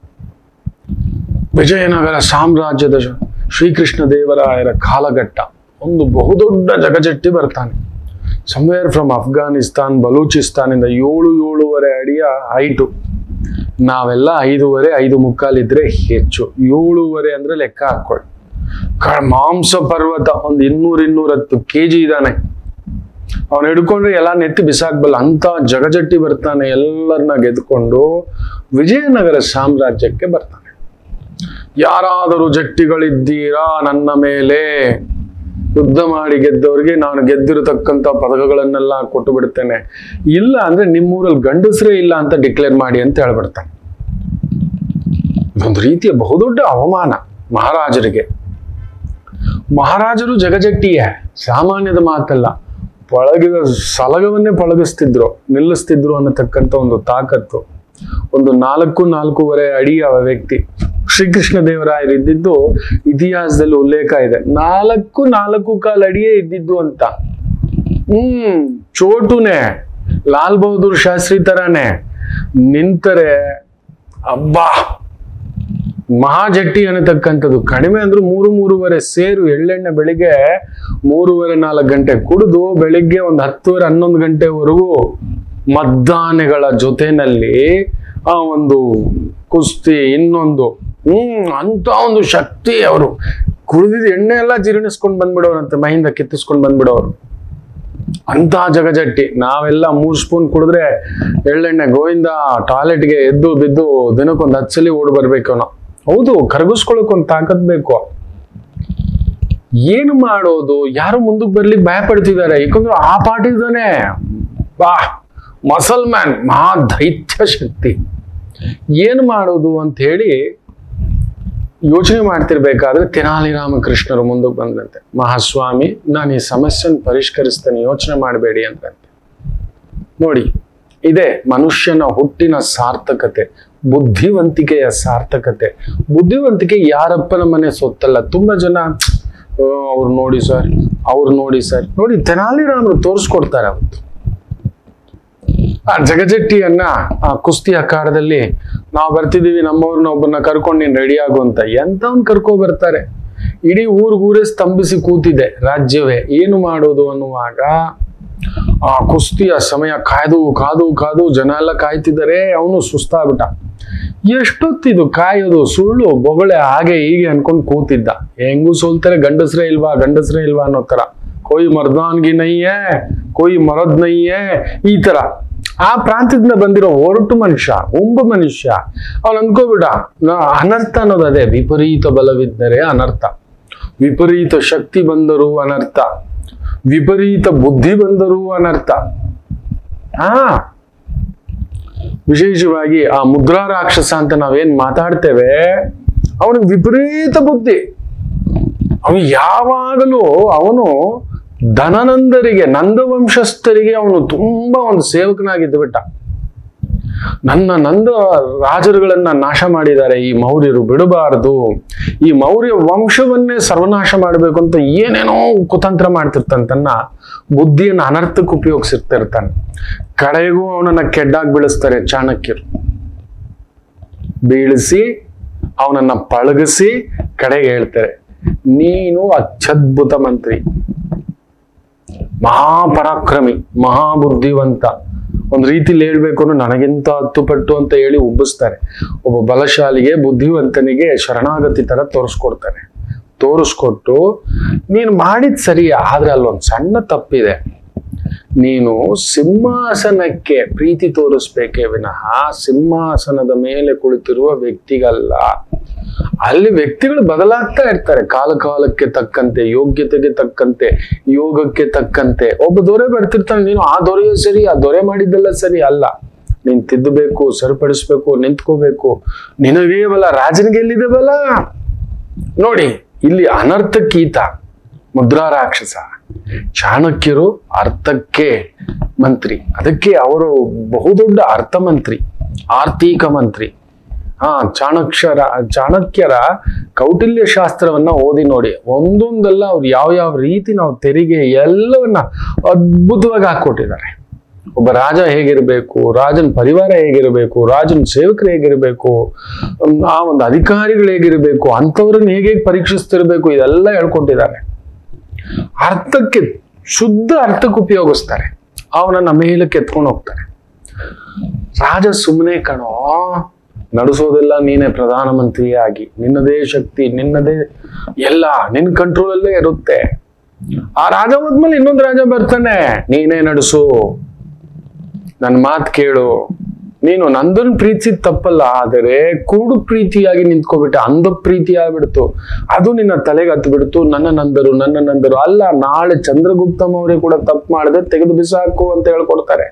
ವಿಜಯನಗರ ಸಾಮ್ರಾಜ್ಯದ ಶ- ಶ್ರೀಕೃಷ್ಣ ದೇವರಾಯರ ಕಾಲಘಟ್ಟ ಒಂದು ಬಹುದೊಡ್ಡ ಜಗಜಟ್ಟಿ ಬರ್ತಾನೆ ಸಮ್ವೇರ್ ಫ್ರಮ್ ಅಫ್ಘಾನಿಸ್ತಾನ್ ಬಲೂಚಿಸ್ತಾನಿಂದ ಏಳು ಏಳೂವರೆ ಅಡಿಯ ಹೈಟು ನಾವೆಲ್ಲ ಐದೂವರೆ ಐದು ಮುಕ್ಕಾಲಿದ್ರೆ ಹೆಚ್ಚು ಏಳೂವರೆ ಅಂದ್ರೆ ಲೆಕ್ಕ ಹಾಕೊಳ್ಳಿ ಕ- ಮಾಂಸ ಪರ್ವತ ಒಂದು ಇನ್ನೂರ ಇನ್ನೂರತ್ತು ಕೆ ಜಿ ಇದ್ದಾನೆ ಅವನು ಹಿಡ್ಕೊಂಡ್ರೆ ಎಲ್ಲ ನೆತ್ತಿ ಬಿಸಾಕ್ಬಲ್ಲ ಅಂತ ಜಗಜಟ್ಟಿ ಬರ್ತಾನೆ ಎಲ್ಲರನ್ನ ಗೆದ್ಕೊಂಡು ವಿಜಯನಗರ ಸಾಮ್ರಾಜ್ಯಕ್ಕೆ ಬರ್ತಾನೆ ಯಾರಾದರೂ ಜಟ್ಟಿಗಳಿದ್ದೀರಾ ನನ್ನ ಮೇಲೆ ಯುದ್ಧ ಮಾಡಿ ಗೆದ್ದವರಿಗೆ ನಾನು ಗೆದ್ದಿರತಕ್ಕಂತ ಪದಕಗಳನ್ನೆಲ್ಲ ಕೊಟ್ಟು ಬಿಡ್ತೇನೆ ಇಲ್ಲ ಅಂದ್ರೆ ನಿಮ್ಮೂರಲ್ಲಿ ಗಂಡಸರೇ ಇಲ್ಲ ಅಂತ ಡಿಕ್ಲೇರ್ ಮಾಡಿ ಅಂತ ಹೇಳ್ಬಿಡ್ತಾನೆ ಇದೊಂದು ರೀತಿಯ ಬಹುದೊಡ್ಡ ಅವಮಾನ ಮಹಾರಾಜರಿಗೆ ಮಹಾರಾಜರು ಜಗಜಟ್ಟಿಯೇ ಸಾಮಾನ್ಯದ ಮಾತಲ್ಲ ಪಳಗಿದ ಸಲಗವನ್ನೇ ಪಳಗಿಸ್ತಿದ್ರು ನಿಲ್ಲಿಸ್ತಿದ್ರು ಅನ್ನತಕ್ಕಂಥ ಒಂದು ತಾಕತ್ತು ಒಂದು ನಾಲ್ಕು ನಾಲ್ಕೂವರೆ ಅಡಿಯ ವ್ಯಕ್ತಿ ಶ್ರೀಕೃಷ್ಣ ದೇವರಾಯರು ಇದ್ದಿದ್ದು ಇತಿಹಾಸದಲ್ಲಿ ಉಲ್ಲೇಖ ಇದೆ ನಾಲ್ಕು ನಾಲ್ಕು ಕಾಲು ಅಡಿಯೇ ಇದ್ದಿದ್ದು ಅಂತ ಹ್ಮ್ ಚೋಟುನೆ ಲಾಲ್ ಬಹದ್ದೂರ್ ಶಾಸ್ತ್ರಿ ತರಾನೇ ನಿಂತರೆ ಅಬ್ಬಾ ಮಹಾಜಟ್ಟಿ ಅನ್ನತಕ್ಕಂಥದ್ದು ಕಡಿಮೆ ಅಂದ್ರೆ ಮೂರು ಮೂರುವರೆ ಸೇರು ಎಳ್ಳೆಣ್ಣೆ ಬೆಳಿಗ್ಗೆ ಮೂರುವರೆ ನಾಲ್ಕು ಗಂಟೆ ಕುಡಿದು ಬೆಳಿಗ್ಗೆ ಒಂದು ಹತ್ತುವರೆ ಹನ್ನೊಂದು ಗಂಟೆವರೆಗೂ ಮದ್ದಾನೆಗಳ ಜೊತೆನಲ್ಲಿ ಆ ಒಂದು ಕುಸ್ತಿ ಇನ್ನೊಂದು ಹ್ಮ್ ಅಂತ ಒಂದು ಶಕ್ತಿ ಅವರು ಕುಡಿದಿದ್ದು ಎಣ್ಣೆ ಎಲ್ಲ ಜೀರ್ಣಿಸ್ಕೊಂಡು ಬಂದ್ಬಿಡೋರಂತೆ ಮೈಯಿಂದ ಕಿತ್ತಿಸ್ಕೊಂಡು ಬಂದ್ಬಿಡೋರು ಅಂತ ಜಗಜಟ್ಟಿ ನಾವೆಲ್ಲ ಮೂರ್ ಸ್ಪೂನ್ ಕುಡಿದ್ರೆ ಎಳ್ಳೆಣ್ಣೆ ಗೋವಿಂದ ಟಾಯ್ಲೆಟ್ಗೆ ಎದ್ದು ಬಿದ್ದು ದಿನಕ್ಕೊಂದು ಹತ್ತು ಸಲ ಓಡ್ ಬರ್ಬೇಕು ನಾವು ಹೌದು ಕರಗಿಸ್ಕೊಳಕ್ ಒಂದು ತಾಕತ್ ಬೇಕು ಏನು ಮಾಡೋದು ಯಾರು ಮುಂದಕ್ಕೆ ಬರ್ಲಿಕ್ಕೆ ಭಯ ಪಡ್ತಿದ್ದಾರೆ ಯಾಕಂದ್ರೆ ಆ ಪಾಟಿದಾನೆ ಬಾ ಮಸಲ್ ಮ್ಯಾನ್ ಮಹಾ ದೈತ್ಯ ಶಕ್ತಿ ಏನು ಮಾಡೋದು ಅಂತ ಹೇಳಿ ಯೋಚನೆ ಮಾಡ್ತಿರ್ಬೇಕಾದ್ರೆ ತೆನಾಲಿ ರಾಮಕೃಷ್ಣರು ಮುಂದಕ್ಕೆ ಬಂದ್ರಂತೆ ಮಹಾಸ್ವಾಮಿ ನಾನು ಈ ಸಮಸ್ಯೆನ ಪರಿಷ್ಕರಿಸ್ತೇನೆ ಯೋಚನೆ ಮಾಡಬೇಡಿ ಅಂತಂತೆ ನೋಡಿ ಇದೆ ಮನುಷ್ಯನ ಹುಟ್ಟಿನ ಸಾರ್ಥಕತೆ ಬುದ್ಧಿವಂತಿಕೆಯ ಸಾರ್ಥಕತೆ ಬುದ್ಧಿವಂತಿಕೆ ಯಾರಪ್ಪನ ಮನೆ ಸೊತ್ತಲ್ಲ ತುಂಬಾ ಜನ ಅವ್ರು ನೋಡಿ ಸರ್ ಅವ್ರು ನೋಡಿ ಸರ್ ನೋಡಿ ತೆನಾಲಿ ರಾಮರು ತೋರಿಸ್ಕೊಡ್ತಾರೆ ಅವತ್ತು ಆ ಜಗಜಟ್ಟಿಯನ್ನ ಆ ಕುಸ್ತಿ ಅಖಾಡದಲ್ಲಿ ನಾವು ಬರ್ತಿದೀವಿ ನಮ್ಮವ್ರನ್ನ ಒಬ್ಬನ್ನ ಕರ್ಕೊಂಡು ನೀನ್ ರೆಡಿ ಆಗು ಅಂತ ಎಂತವನ್ ಕರ್ಕೊ ಬರ್ತಾರೆ ಇಡೀ ಊರ್ಗೂರೇ ಸ್ತಂಭಿಸಿ ಕೂತಿದೆ ರಾಜ್ಯವೇ ಏನು ಮಾಡೋದು ಅನ್ನುವಾಗ ಆ ಕುಸ್ತಿಯ ಸಮಯ ಕಾಯ್ದು ಕಾದು ಕಾದು ಜನ ಎಲ್ಲ ಕಾಯ್ತಿದ್ದಾರೆ ಅವನು ಸುಸ್ತಾಗ್ಬಿಟ್ಟ ಎಷ್ಟೊತ್ತಿದು ಕಾಯೋದು ಸುಳ್ಳು ಬೊಗಳೆ ಹಾಗೆ ಹೀಗೆ ಅನ್ಕೊಂಡ್ ಕೂತಿದ್ದ ಹೆಂಗೂ ಸೋಲ್ತಾರೆ ಗಂಡಸ್ರೇ ಇಲ್ವಾ ಗಂಡಸ್ರೇ ಇಲ್ವಾ ಅನ್ನೋ ತರ ಕೊಯ್ ಮರ್ದಾನ್ಗಿ ನಯ್ಯೇ ಕೊಯ್ ಮರದ್ ನಯ್ಯೇ ಈ ತರ ಆ ಪ್ರಾಂತ್ಯದಿಂದ ಬಂದಿರೋ ಹೊರಟು ಮನುಷ್ಯ ಉಂಬ ಮನುಷ್ಯ ಅವನ್ ಅನ್ಕೋಬಿಡ ನಾ- ಅನರ್ಥ ಅನ್ನೋದು ಅದೇ ವಿಪರೀತ ಬಲವಿದ್ದರೆ ಅನರ್ಥ ವಿಪರೀತ ಶಕ್ತಿ ಬಂದರೂ ಅನರ್ಥ ವಿಪರೀತ ಬುದ್ಧಿ ಬಂದರೂ ಅನರ್ಥ ಹಾ ವಿಶೇಷವಾಗಿ ಆ ಮುದ್ರಾ ರಾಕ್ಷಸ ಅಂತ ನಾವೇನ್ ಮಾತಾಡ್ತೇವೆ ಅವನಿಗೆ ವಿಪರೀತ ಬುದ್ಧಿ ಅವನು ಯಾವಾಗಲೂ ಅವನು ಧನನಂದರಿಗೆ ನಂದವಂಶಸ್ಥರಿಗೆ ಅವನು ತುಂಬಾ ಒಂದು ಸೇವಕನಾಗಿದ್ದು ಬಿಟ್ಟ ನನ್ನ ನಂದ ರಾಜರುಗಳನ್ನ ನಾಶ ಮಾಡಿದ್ದಾರೆ ಈ ಮೌರ್ಯರು ಬಿಡಬಾರದು ಈ ಮೌರ್ಯ ವಂಶವನ್ನೇ ಸರ್ವನಾಶ ಮಾಡಬೇಕು ಅಂತ ಏನೇನೋ ಕುತಂತ್ರ ಮಾಡ್ತಿರ್ತಾನೆ ತನ್ನ ಬುದ್ಧಿಯನ್ನು ಅನರ್ಥಕ್ಕೆ ಉಪಯೋಗಿಸಿರ್ತಿರ್ತಾನೆ ಕಡೆಗೂ ಅವನನ್ನ ಕೆಡ್ಡಾಗಿ ಬೀಳಿಸ್ತಾರೆ ಚಾಣಕ್ಯರು ಬೀಳಿಸಿ ಅವನನ್ನ ಪಳಗಿಸಿ ಕಡೆಗೆ ಹೇಳ್ತಾರೆ ನೀನು ಅತ್ಯದ್ಭುತ ಮಂತ್ರಿ ಮಹಾಪರಾಕ್ರಮಿ ಮಹಾಬುದ್ಧಿವಂತ ಒಂದು ರೀತಿಲಿ ಹೇಳ್ಬೇಕು ಅಂದ್ರೆ ನನಗಿಂತ ಹತ್ತು ಪಟ್ಟು ಅಂತ ಹೇಳಿ ಉಬ್ಬಿಸ್ತಾರೆ ಒಬ್ಬ ಬಲಶಾಲಿಗೆ ಬುದ್ಧಿವಂತನಿಗೆ ಶರಣಾಗತಿ ತರ ತೋರಿಸ್ಕೊಡ್ತಾರೆ ತೋರಿಸ್ಕೊಟ್ಟು ನೀನು ಮಾಡಿದ್ ಸರಿ ಆದ್ರೆ ಅಲ್ಲೊಂದು ಸಣ್ಣ ತಪ್ಪಿದೆ ನೀನು ಸಿಂಹಾಸನಕ್ಕೆ ಪ್ರೀತಿ ತೋರಿಸ್ಬೇಕೇ ವಿನಃ ಸಿಂಹಾಸನದ ಮೇಲೆ ಕುಳಿತಿರುವ ವ್ಯಕ್ತಿಗಲ್ಲ ಅಲ್ಲಿ ವ್ಯಕ್ತಿಗಳು ಬದಲಾಗ್ತಾ ಇರ್ತಾರೆ ಕಾಲ ಕಾಲಕ್ಕೆ ತಕ್ಕಂತೆ ಯೋಗ್ಯತೆಗೆ ತಕ್ಕಂತೆ ಯೋಗಕ್ಕೆ ತಕ್ಕಂತೆ ಒಬ್ಬ ದೊರೆ ಬರ್ತಿರ್ತಾನೆ ನೀನು ಆ ದೊರೆಯೇ ಸರಿ ಆ ದೊರೆ ಮಾಡಿದ್ದೆಲ್ಲ ಸರಿ ಅಲ್ಲ ನೀನ್ ತಿದ್ದಬೇಕು ಸರಿಪಡಿಸ್ಬೇಕು ನಿಂತ್ಕೋಬೇಕು ನಿನಗೇ ಬಲ ರಾಜನಿಗೆ ಎಲ್ಲಿದೆ ಬಲ ನೋಡಿ ಇಲ್ಲಿ ಅನರ್ಥಕ್ಕೀತ ಮುದ್ರಾ ರಾಕ್ಷಸ ಚಾಣಕ್ಯರು ಅರ್ಥಕ್ಕೆ ಮಂತ್ರಿ ಅದಕ್ಕೆ ಅವರು ಬಹುದೊಡ್ಡ ಅರ್ಥ ಮಂತ್ರಿ ಆರ್ಥಿಕ ಮಂತ್ರಿ ಹಾ ಚಾಣಕ್ಷರ ಚಾಣಕ್ಯರ ಕೌಟಿಲ್ಯ ಶಾಸ್ತ್ರವನ್ನ ಓದಿ ನೋಡಿ ಒಂದೊಂದಲ್ಲ ಅವ್ರು ಯಾವ ಯಾವ ರೀತಿ ನಾವು ತೆರಿಗೆ ಎಲ್ಲವನ್ನ ಅದ್ಭುತವಾಗಿ ಹಾಕೊಟ್ಟಿದ್ದಾರೆ ಒಬ್ಬ ರಾಜ ಹೇಗಿರಬೇಕು ರಾಜನ ಪರಿವಾರ ಹೇಗಿರಬೇಕು ರಾಜನ ಸೇವಕರು ಹೇಗಿರಬೇಕು ಹ್ಮ್, ಆ ಒಂದು ಅಧಿಕಾರಿಗಳು ಹೇಗಿರಬೇಕು ಅಂಥವ್ರನ್ನ ಹೇಗೆ ಹೇಗೆ ಪರೀಕ್ಷಿಸ್ತಿರ್ಬೇಕು ಇದೆಲ್ಲ ಹೇಳ್ಕೊಟ್ಟಿದ್ದಾರೆ ಅರ್ಥಕ್ಕೆ ಶುದ್ಧ ಅರ್ಥಕ್ಕೆ ಉಪಯೋಗಿಸ್ತಾರೆ ಅವನನ್ನ ಮೇಲಕ್ಕೆ ಎತ್ಕೊಂಡು ಹೋಗ್ತಾರೆ ರಾಜ ಸುಮ್ಮನೆ ಕಣೋ ನಡೆಸೋದೆಲ್ಲ ನೀನೇ ಪ್ರಧಾನಮಂತ್ರಿಯಾಗಿ ನಿನ್ನದೇ ಶಕ್ತಿ ನಿನ್ನದೇ ಎಲ್ಲ ನಿನ್ನ ಕಂಟ್ರೋಲಲ್ಲೇ ಇರುತ್ತೆ ಆ ರಾಜ ಹೋದ್ಮೇಲೆ ಇನ್ನೊಂದು ರಾಜ ಬರ್ತಾನೆ ನೀನೇ ನಡೆಸು ನನ್ನ ಮಾತು ಕೇಳು ನೀನು ನಂದನ್ ಪ್ರೀತಿಸಿದ ತಪ್ಪಲ್ಲ ಆದರೆ ಕುರುಡು ಪ್ರೀತಿಯಾಗಿ ನಿಂತ್ಕೊಬಿಟ್ಟೆ ಅಂಧ ಪ್ರೀತಿ ಆಗ್ಬಿಡ್ತು ಅದು ನಿನ್ನ ತಲೆಗೆ ಹತ್ತು ಬಿಡ್ತು ನನ್ನ ನಂದರು ನನ್ನ ನಂದರು ಅಲ್ಲ ನಾಳೆ ಚಂದ್ರಗುಪ್ತಮ್ ಅವರೇ ಕೂಡ ತಪ್ಪು ಮಾಡದೆ ತೆಗೆದು ಬಿಸಾಕು ಅಂತ ಹೇಳ್ಕೊಡ್ತಾರೆ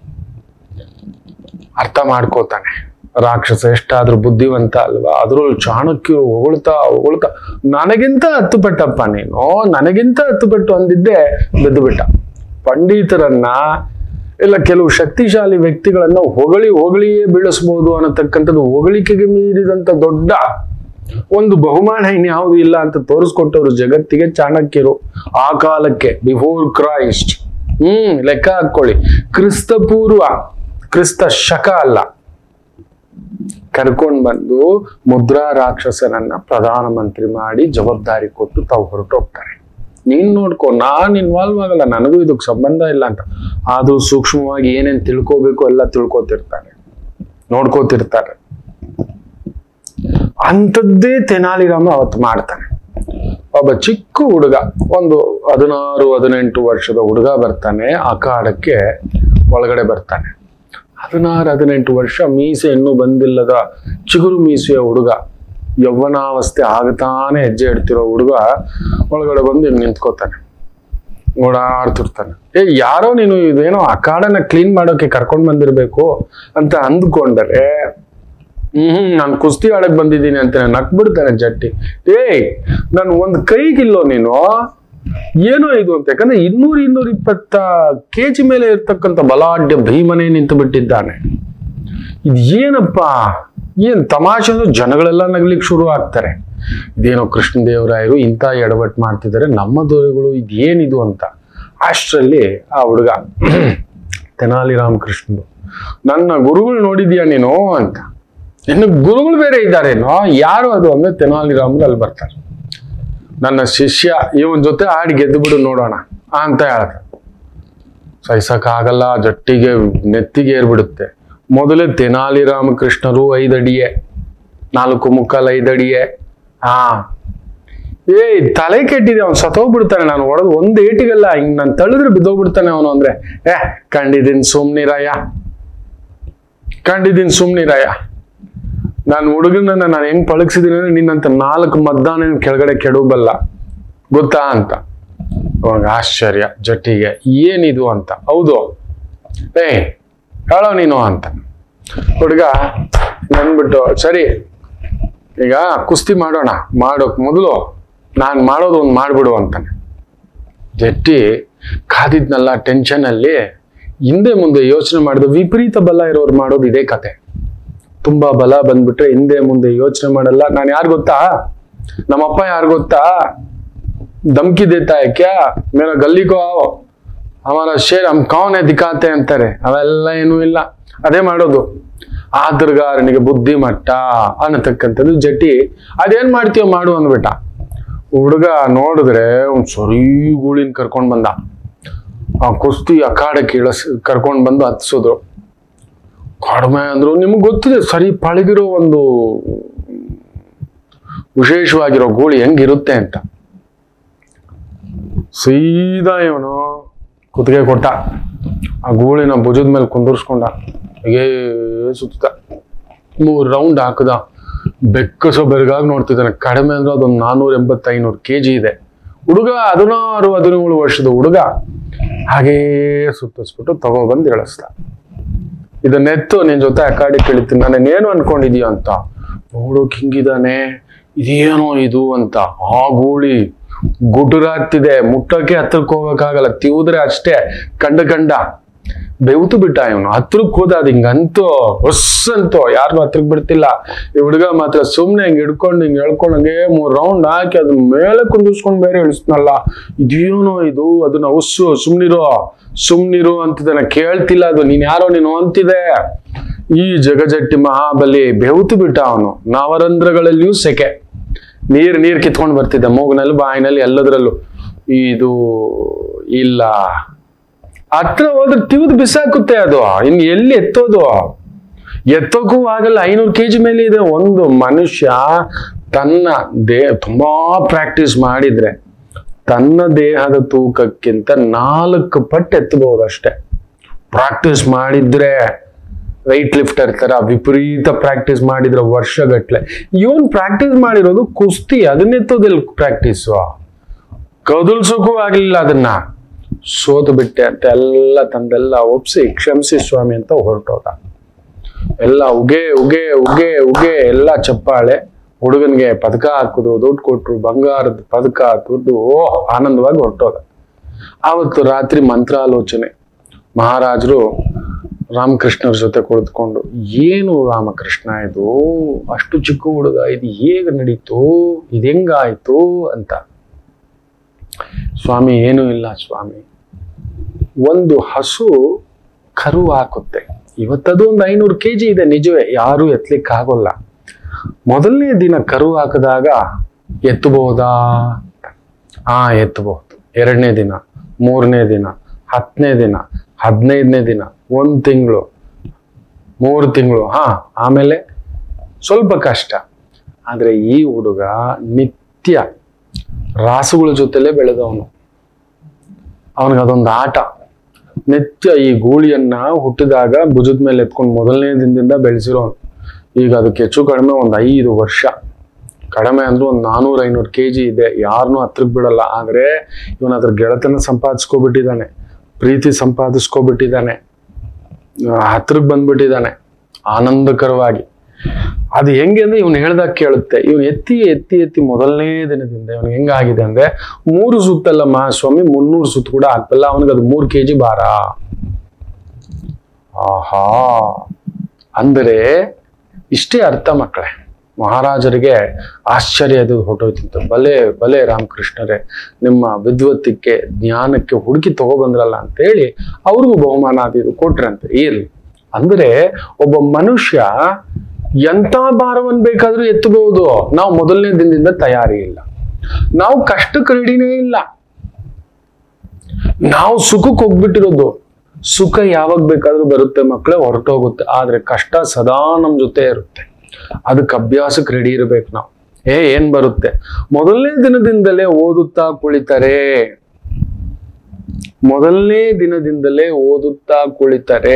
ಅರ್ಥ ಮಾಡ್ಕೋತಾನೆ ರಾಕ್ಷಸ ಎಷ್ಟಾದ್ರೂ ಬುದ್ಧಿವಂತ ಅಲ್ವಾ ಅದ್ರಲ್ಲೂ ಚಾಣಕ್ಯರು ಹೊಗಳ್ತಾ ಹೊಗಳ್ತಾ ನನಗಿಂತ ಹತ್ತು ಪಟ್ಟಪ್ಪ ನೀನು ನನಗಿಂತ ಹತ್ತು ಪಟ್ಟು ಅಂದಿದ್ದೆ ಬೆದ್ದು ಬಿಟ್ಟ ಪಂಡಿತರನ್ನ ಇಲ್ಲ ಕೆಲವು ಶಕ್ತಿಶಾಲಿ ವ್ಯಕ್ತಿಗಳನ್ನ ಹೊಗಳಿ ಹೊಗಳಿಯೇ ಬೀಳಿಸ್ಬೋದು ಅನ್ನತಕ್ಕಂಥದ್ದು ಹೊಗಳಿಕೆಗೆ ಮೀರಿದಂತ ದೊಡ್ಡ ಒಂದು ಬಹುಮಾನ ಇನ್ಯಾವುದು ಇಲ್ಲ ಅಂತ ತೋರಿಸ್ಕೊಟ್ಟವ್ರು ಜಗತ್ತಿಗೆ ಚಾಣಕ್ಯರು ಆ ಕಾಲಕ್ಕೆ ಬಿಫೋರ್ ಕ್ರೈಸ್ಟ್ ಹ್ಮ್ ಲೆಕ್ಕ ಹಾಕೊಳ್ಳಿ ಕ್ರಿಸ್ತ ಪೂರ್ವ ಕ್ರಿಸ್ತ ಶಕ ಅಲ್ಲ ಕರ್ಕೊಂಡ್ ಬಂದು ಮುದ್ರಾ ರಾಕ್ಷಸನನ್ನ ಪ್ರಧಾನಮಂತ್ರಿ ಮಾಡಿ ಜವಾಬ್ದಾರಿ ಕೊಟ್ಟು ತಾವು ಹೊರಟೋಗ್ತಾರೆ ನೀನ್ ನೋಡ್ಕೊ ನಾನ್ ಇನ್ವಾಲ್ವ್ ಆಗಲ್ಲ ನನಗೂ ಇದಕ್ಕೆ ಸಂಬಂಧ ಇಲ್ಲ ಅಂತ ಆದ್ರೂ ಸೂಕ್ಷ್ಮವಾಗಿ ಏನೇನ್ ತಿಳ್ಕೋಬೇಕು ಎಲ್ಲ ತಿಳ್ಕೊತಿರ್ತಾರೆ ನೋಡ್ಕೋತಿರ್ತಾರೆ ಅಂಥದ್ದೇ ತೆನಾಲಿರಾಮ ಅವತ್ತು ಮಾಡ್ತಾನೆ ಒಬ್ಬ ಚಿಕ್ಕ ಹುಡುಗ ಒಂದು ಹದಿನಾರು ಹದಿನೆಂಟು ವರ್ಷದ ಹುಡುಗ ಬರ್ತಾನೆ ಅಖಾಡಕ್ಕೆ ಒಳಗಡೆ ಬರ್ತಾನೆ ಹದಿನಾರು ಹದಿನೆಂಟು ವರ್ಷ ಮೀಸೆ ಇನ್ನೂ ಬಂದಿಲ್ಲದ ಚಿಗುರು ಮೀಸೆಯ ಹುಡುಗ ಯೌವನಾವಸ್ಥೆ ಆಗ್ತಾನೆ ಹೆಜ್ಜೆ ಇಡ್ತಿರೋ ಹುಡುಗ ಒಳಗಡೆ ಬಂದು ಹಿಂಗ್ ನಿಂತ್ಕೋತಾನೆ ಓಡಾಡ್ತಿರ್ತಾನೆ ಏ ಯಾರೋ ನೀನು ಇದೇನೋ ಅಖಾಡನ ಕ್ಲೀನ್ ಮಾಡೋಕೆ ಕರ್ಕೊಂಡ್ ಬಂದಿರ್ಬೇಕು ಅಂತ ಅಂದ್ಕೊಂಡರೆ ಹ್ಮ್ ನಾನು ಕುಸ್ತಿ ಆಡಕ್ ಬಂದಿದ್ದೀನಿ ಅಂತ ನಕ್ ಬಿಡ್ತಾನೆ ಜಟ್ಟಿ ಏಯ್ ನಾನು ಒಂದ್ ಕೈಗಿಲ್ಲೋ ನೀನು ಏನೋ ಇದು ಅಂತ ಯಾಕಂದ್ರೆ ಇನ್ನೂರ ಇನ್ನೂರ ಇಪ್ಪತ್ತ ಕೆಜಿ ಮೇಲೆ ಇರ್ತಕ್ಕಂಥ ಬಲಾಢ್ಯ ಭೀಮನೇ ನಿಂತು ಬಿಟ್ಟಿದ್ದಾನೆ ಇದು ಏನಪ್ಪ ಏನ್ ತಮಾಷೆ ಅಂದ್ರೆ ಜನಗಳೆಲ್ಲ ನಗ್ಲಿಕ್ಕೆ ಶುರು ಆಗ್ತಾರೆ ಇದೇನೋ ಕೃಷ್ಣದೇವರಾಯರು ಇಂಥ ಎಡವಟ್ ಮಾಡ್ತಿದ್ದಾರೆ ನಮ್ಮ ದೊರೆಗಳು ಇದೇನಿದು ಅಂತ ಅಷ್ಟರಲ್ಲಿ ಆ ಹುಡುಗ ತೆನಾಲಿ ರಾಮಕೃಷ್ಣರು ನನ್ನ ಗುರುಗಳು ನೋಡಿದ್ಯಾ ನೀನು ಅಂತ ಇನ್ನು ಗುರುಗಳು ಬೇರೆ ಇದ್ದಾರೇನೋ ಯಾರು ಅದು ಅಂದ್ರೆ ತೆನಾಲಿ ರಾಮರು ಅಲ್ಲಿ ಬರ್ತಾರೆ ನನ್ನ ಶಿಷ್ಯ ಇವನ್ ಜೊತೆ ಆಡಿ ಗೆದ್ದು ಬಿಡು ನೋಡೋಣ ಅಂತ ಹೇಳ್ತಾರೆ ಸಹಿಸಕ್ಕಾಗಲ್ಲ ಜಟ್ಟಿಗೆ ನೆತ್ತಿಗೆ ಏರ್ಬಿಡುತ್ತೆ ಮೊದಲೇ ತೆನಾಲಿ ರಾಮಕೃಷ್ಣರು ಐದಡಿಯೇ ನಾಲ್ಕು ಮುಕ್ಕಾಲ್ ಐದಡಿಯೇ ಹಾ ಏಯ್ ತಲೆ ಕೆಟ್ಟಿದೆ ಅವ್ನು ಸತ್ತೋಗ್ಬಿಡ್ತಾನೆ ನಾನು ಹೊಡೆದು ಒಂದ್ ಏಟಿಗಲ್ಲ ಹಿಂಗ್ ನಾನು ತಳ್ಳಿದ್ರೆ ಬಿದ್ದೋಗ್ಬಿಡ್ತಾನೆ ಅವನು ಅಂದ್ರೆ ಏ ಕಂಡಿದ್ದೀನಿ ಸುಮ್ನಿರಯ್ಯ ಕಂಡಿದ್ದೀನಿ ಸುಮ್ನಿರಯ್ಯ ನಾನು ಹುಡುಗನನ್ನ ನಾನು ಹೆಂಗ್ ಪಳಗಿಸಿದೀನಿ ಅಂದ್ರೆ ನಿನ್ನಂತ ನಾಲ್ಕು ಮದ್ದಾನ ಕೆಳಗಡೆ ಕೆಡಬಲ್ಲ ಗೊತ್ತಾ ಅಂತ ಅವಾಗ ಆಶ್ಚರ್ಯ ಜಟ್ಟಿಗೆ ಏನಿದು ಅಂತ ಹೌದು ಏ ಹೇಳೋ ನೀನು ಅಂತ ಹುಡುಗ ನನ್ಬಿಟ್ಟು ಸರಿ ಈಗ ಕುಸ್ತಿ ಮಾಡೋಣ ಮಾಡೋಕ್ ಮೊದಲು ನಾನು ಮಾಡೋದು ಒಂದು ಮಾಡ್ಬಿಡು ಅಂತಾನೆ ಜಟ್ಟಿ ಕಾದಿದ್ನಲ್ಲ ಟೆನ್ಷನ್ ಅಲ್ಲಿ ಹಿಂದೆ ಮುಂದೆ ಯೋಚನೆ ಮಾಡಿದ ವಿಪರೀತ ಬಲ ಇರೋರು ಮಾಡೋದು ಇದೇ ಕತೆ ತುಂಬಾ ಬಲ ಬಂದ್ಬಿಟ್ರೆ ಹಿಂದೆ ಮುಂದೆ ಯೋಚನೆ ಮಾಡಲ್ಲ ನಾನು ಯಾರು ಗೊತ್ತಾ ನಮ್ಮಪ್ಪ ಯಾರು ಗೊತ್ತಾ धमकी देता है क्या मेरा गली को आओ हमारा शेर हम कौन है दिखाते ಅಂತಾರೆ ಅವೆಲ್ಲ ಏನೂ ಇಲ್ಲ ಅದೇ ಮಾಡೋದು ಆದ್ರಗಾರನಿಗೆ ಬುದ್ಧಿಮಟ್ಟ ಅನ್ನತಕ್ಕಂಥದ್ದು ಜಟಿ ಅದೇನ್ ಮಾಡ್ತೀಯೋ ಮಾಡು ಅಂದ್ಬಿಟ್ಟ ಹುಡುಗ ನೋಡಿದ್ರೆ ಒಂದ್ ಸರಿ ಗೂಳಿನ ಕರ್ಕೊಂಡ್ ಬಂದ ಆ ಕುಸ್ತಿ ಅಖಾಡಕ್ಕೆ ಇಳಸ್ ಕರ್ಕೊಂಡ್ ಬಂದು ಹತ್ಸಿದ್ರು ಕಡಿಮೆ ಅಂದ್ರು ನಿಮ್ಗೆ ಗೊತ್ತಿದೆ ಸರಿ ಪಳಗಿರೋ ಒಂದು ವಿಶೇಷವಾಗಿರೋ ಗೂಳಿ ಹೆಂಗಿರುತ್ತೆ ಅಂತ ಸೀದಾ ಇವನು ಕುತ್ತಿಗೆ ಕೊಟ್ಟ ಆ ಗೂಳಿನ ಭುಜದ ಮೇಲೆ ಕುಂದರ್ಸ್ಕೊಂಡ ಹೀಗೇ ಸುತ್ತ ಮೂರು ರೌಂಡ್ ಹಾಕದ ಬೆಕ್ಕಸೋ ಬೆರಗಾಗಿ ನೋಡ್ತಿದ್ದಾನೆ ಕಡಿಮೆ ಅಂದ್ರೆ ಅದೊಂದು ನಾನ್ನೂರ ಎಂಬತ್ತು ಐನೂರು ಕೆ ಜಿ ಇದೆ ಹುಡುಗ ಹದಿನಾರು ಹದಿನೇಳು ವರ್ಷದ ಹುಡುಗ ಹಾಗೇ ಸುತ್ತಿಸ್ಬಿಟ್ಟು ತಗೊಬಂದು ಇಳಿಸ್ದ ಇದನ್ನೆತ್ತು ನಿನ್ ಜೊತೆ ಅಕಾಡಿ ಕೇಳಿತೀನಿ ನಾನೇನು ಅನ್ಕೊಂಡಿದೀಯ ಅಂತ ನೋಡೋಕ್ ಹಿಂಗಿದಾನೆ ಇದೇನೋ ಇದು ಅಂತ ಆ ಗೂಳಿ ಗುಡುರಾಗ್ತಿದೆ ಮುಟ್ಟಕ್ಕೆ ಹತ್ರಕ್ಕೆ ಹೋಗಕ್ಕಾಗಲ್ಲ ತಿವುದ್ರೆ ಅಷ್ಟೇ ಕಂಡ ಕಂಡ ಬೆವ್ತು ಬಿಟ್ಟ ಇವನು ಹತ್ರಕ್ ಹೋದ ಅದ್ ಹಿಂಗಂತೂ ಹೊಸ್ ಅಂತೋ ಯಾರನ್ನೂ ಹತ್ರಕ್ ಬಿಡ್ತಿಲ್ಲ ಈ ಹುಡುಗ ಮಾತ್ರ ಸುಮ್ನೆ ಹಿಂಗ್ ಹಿಡ್ಕೊಂಡು ಹಿಂಗ್ ಹೇಳ್ಕೊಂಡು ಹಂಗೆ ಮೂರ್ ರೌಂಡ್ ಹಾಕಿ ಅದ್ ಮೇಲೆ ಕುಂದಿಸ್ಕೊಂಡ್ ಬೇರೆ ಇಳಿಸ್ನಲ್ಲ ಇದೇನೋ ಇದು ಅದನ್ನ ಹುಸ್ಸು ಸುಮ್ನಿರೋ ಸುಮ್ನಿರು ಅಂತಿದ್ದಾನೆ ಕೇಳ್ತಿಲ್ಲ ಅದು ನೀನ್ ಯಾರೋ ನೀನು ಅಂತಿದೆ ಈ ಜಗಜಟ್ಟಿ ಮಹಾಬಲಿ ಬೆವ್ತು ಬಿಟ್ಟ ಅವನು ನವರಂಧ್ರಗಳಲ್ಲಿಯೂ ಸೆಕೆ ನೀರ್ ನೀರ್ ಕಿತ್ಕೊಂಡ್ ಬರ್ತಿದ್ದ ಮೂಗ್ನಲ್ಲಿ ಬಾಯಿನಲ್ಲಿ ಎಲ್ಲದರಲ್ಲೂ ಇದು ಇಲ್ಲ ಹತ್ರ ಹೋದ್ರೆ ತಿವಿದು ಬಿಸಾಕುತ್ತೆ ಅದು ಇನ್ ಎಲ್ಲಿ ಎತ್ತೋದು ಎತ್ತೋಕ್ಕೂ ಆಗಲ್ಲ ಐನೂರು ಕೆಜಿ ಮೇಲೆ ಇದೆ ಒಂದು ಮನುಷ್ಯ ತನ್ನ ದೇ ತುಂಬಾ ಪ್ರಾಕ್ಟೀಸ್ ಮಾಡಿದ್ರೆ ತನ್ನ ದೇಹದ ತೂಕಕ್ಕಿಂತ ನಾಲ್ಕು ಪಟ್ಟು ಎತ್ತಬಹುದು ಅಷ್ಟೇ ಪ್ರಾಕ್ಟೀಸ್ ಮಾಡಿದ್ರೆ ವೆಯ್ಟ್ ಲಿಫ್ಟರ್ ತರ ವಿಪರೀತ ಪ್ರಾಕ್ಟೀಸ್ ಮಾಡಿದ್ರೆ ವರ್ಷಗಟ್ಲೆ ಇವನ್ ಪ್ರಾಕ್ಟೀಸ್ ಮಾಡಿರೋದು ಕುಸ್ತಿ ಅದನ್ನೆತ್ತೋದಿಲ್ಲ ಪ್ರಾಕ್ಟೀಸು ಕದಲ್ಸೋಕ್ಕೂ ಆಗ್ಲಿಲ್ಲ ಅದನ್ನ ಸೋತು ಬಿಟ್ಟೆ ಅಂತ ಎಲ್ಲ ತಂದೆಲ್ಲ ಒಪ್ಸಿ ಕ್ಷಮಿಸಿ ಸ್ವಾಮಿ ಅಂತ ಹೊರಟೋದ ಎಲ್ಲ ಉಗೆ ಉಗೆ ಉಗೆ ಉಗೆ ಎಲ್ಲ ಚಪ್ಪಾಳೆ ಹುಡುಗನ್ಗೆ ಪದಕ ಹಾಕಿದ್ರು ದುಡ್ಡು ಕೊಟ್ರು ಬಂಗಾರದ ಪದಕ ದುಡ್ಡು ಓ ಆನಂದವಾಗಿ ಹೊರಟೋದ ಆವತ್ತು ರಾತ್ರಿ ಮಂತ್ರಾಲೋಚನೆ ಮಹಾರಾಜರು ರಾಮಕೃಷ್ಣರ ಜೊತೆ ಕುಳಿತುಕೊಂಡು ಏನು ರಾಮಕೃಷ್ಣ ಇದು ಅಷ್ಟು ಚಿಕ್ಕ ಹುಡುಗ ಇದು ಹೇಗೆ ನಡೀತು ಇದು ಹೆಂಗಾಯ್ತು ಅಂತ ಸ್ವಾಮಿ ಏನೂ ಇಲ್ಲ ಸ್ವಾಮಿ ಒಂದು ಹಸು ಕರು ಹಾಕುತ್ತೆ ಇವತ್ತದು ಒಂದು ಐನೂರು ಕೆ ಜಿ ಇದೆ ನಿಜವೇ ಯಾರು ಎತ್ತಲಿಕ್ಕೆ ಆಗೋಲ್ಲ ಮೊದಲನೇ ದಿನ ಕರು ಹಾಕಿದಾಗ ಎತ್ತಬಹುದಾ ಹಾ ಎತ್ತಬಹುದು ಎರಡನೇ ದಿನ ಮೂರನೇ ದಿನ ಹತ್ತನೇ ದಿನ ಹದಿನೈದನೇ ದಿನ ಒಂದು ತಿಂಗಳು ಮೂರು ತಿಂಗಳು ಹಾ ಆಮೇಲೆ ಸ್ವಲ್ಪ ಕಷ್ಟ ಆದ್ರೆ ಈ ಹುಡುಗ ನಿತ್ಯ ರಾಸುಗಳ ಜೊತೆಲೇ ಬೆಳೆದವನು ಅವನಿಗೆ ಅದೊಂದು ಆಟ ನಿತ್ಯ ಈ ಗೂಳಿಯನ್ನ ಹುಟ್ಟಿದಾಗ ಭುಜದ ಮೇಲೆ ಎತ್ಕೊಂಡು ಮೊದಲನೇ ದಿನದಿಂದ ಬೆಳೆಸಿರೋನು ಈಗ ಅದಕ್ಕೆ ಹೆಚ್ಚು ಕಡಿಮೆ ಒಂದು ಐದು ವರ್ಷ ಕಡಿಮೆ ಅಂದ್ರೆ ಒಂದು ನಾನೂರ ಐನೂರು ಕೆ ಜಿ ಇದೆ ಯಾರನ್ನೂ ಹತ್ರಕ್ಕೆ ಬಿಡಲ್ಲ ಆದ್ರೆ ಇವನ ಅದ್ರ ಗೆಳತನ ಸಂಪಾದಿಸ್ಕೊಬಿಟ್ಟಿದ್ದಾನೆ ಪ್ರೀತಿ ಸಂಪಾದಿಸ್ಕೊಬಿಟ್ಟಿದ್ದಾನೆ ಹತ್ರಕ್ಕೆ ಬಂದ್ಬಿಟ್ಟಿದ್ದಾನೆ ಆನಂದಕರವಾಗಿ ಅದು ಹೆಂಗೆ ಅಂದ್ರೆ ಇವನು ಹೇಳ್ದಾಗ ಕೇಳುತ್ತೆ ಇವನು ಎತ್ತಿ ಎತ್ತಿ ಎತ್ತಿ ಮೊದಲನೇ ದಿನದಿಂದ ಇವನು ಹೆಂಗಾಗಿದೆ ಅಂದ್ರೆ ಮೂರು ಸುತ್ತಲ್ಲ ಮಹಾಸ್ವಾಮಿ ಮುನ್ನೂರು ಸುತ್ತು ಕೂಡ ಆಗ್ತಲ್ಲ ಅವನಿಗೆ ಅದು ಮೂರು ಕೆ ಜಿ ಭಾರ ಆಹಾ ಅಂದರೆ ಇಷ್ಟೇ ಅರ್ಥ ಮಕ್ಕಳೇ ಮಹಾರಾಜರಿಗೆ ಆಶ್ಚರ್ಯ ಅದು ಹೊಟ್ಟೋಯ್ತಿತ್ತು ಭಲೆ ಭಲೆ ರಾಮಕೃಷ್ಣರೇ ನಿಮ್ಮ ವಿದ್ವತ್ತಿಗೆ ಜ್ಞಾನಕ್ಕೆ ಹುಡುಕಿ ತಗೊಬಂದ್ರಲ್ಲ ಅಂತೇಳಿ ಅವ್ರಿಗೂ ಬಹುಮಾನ ಅದು ಇದು ಕೊಟ್ರಂತೆ ಇರ್ಲಿ ಅಂದ್ರೆ ಒಬ್ಬ ಮನುಷ್ಯ ಎಂತ ಭಾರವನ್ನು ಬೇಕಾದ್ರೂ ಎತ್ತಬಹುದು ನಾವು ಮೊದಲನೇ ದಿನದಿಂದ ತಯಾರಿ ಇಲ್ಲ ನಾವು ಕಷ್ಟಕ್ಕೆ ರೆಡಿನೇ ಇಲ್ಲ ನಾವು ಸುಖಕ್ಕೆ ಹೋಗ್ಬಿಟ್ಟಿರೋದು ಸುಖ ಯಾವಾಗ ಬೇಕಾದ್ರೂ ಬರುತ್ತೆ ಮಕ್ಕಳೇ ಹೊರಟೋಗುತ್ತೆ ಆದ್ರೆ ಕಷ್ಟ ಸದಾ ನಮ್ ಜೊತೆ ಇರುತ್ತೆ ಅದಕ್ಕೆ ಅಭ್ಯಾಸಕ್ಕೆ ರೆಡಿ ಇರ್ಬೇಕು ನಾವು ಏ ಏನ್ ಬರುತ್ತೆ ಮೊದಲನೇ ದಿನದಿಂದಲೇ ಓದುತ್ತಾ ಕುಳಿತರೆ ಮೊದಲನೇ ದಿನದಿಂದಲೇ ಓದುತ್ತಾ ಕುಳಿತರೆ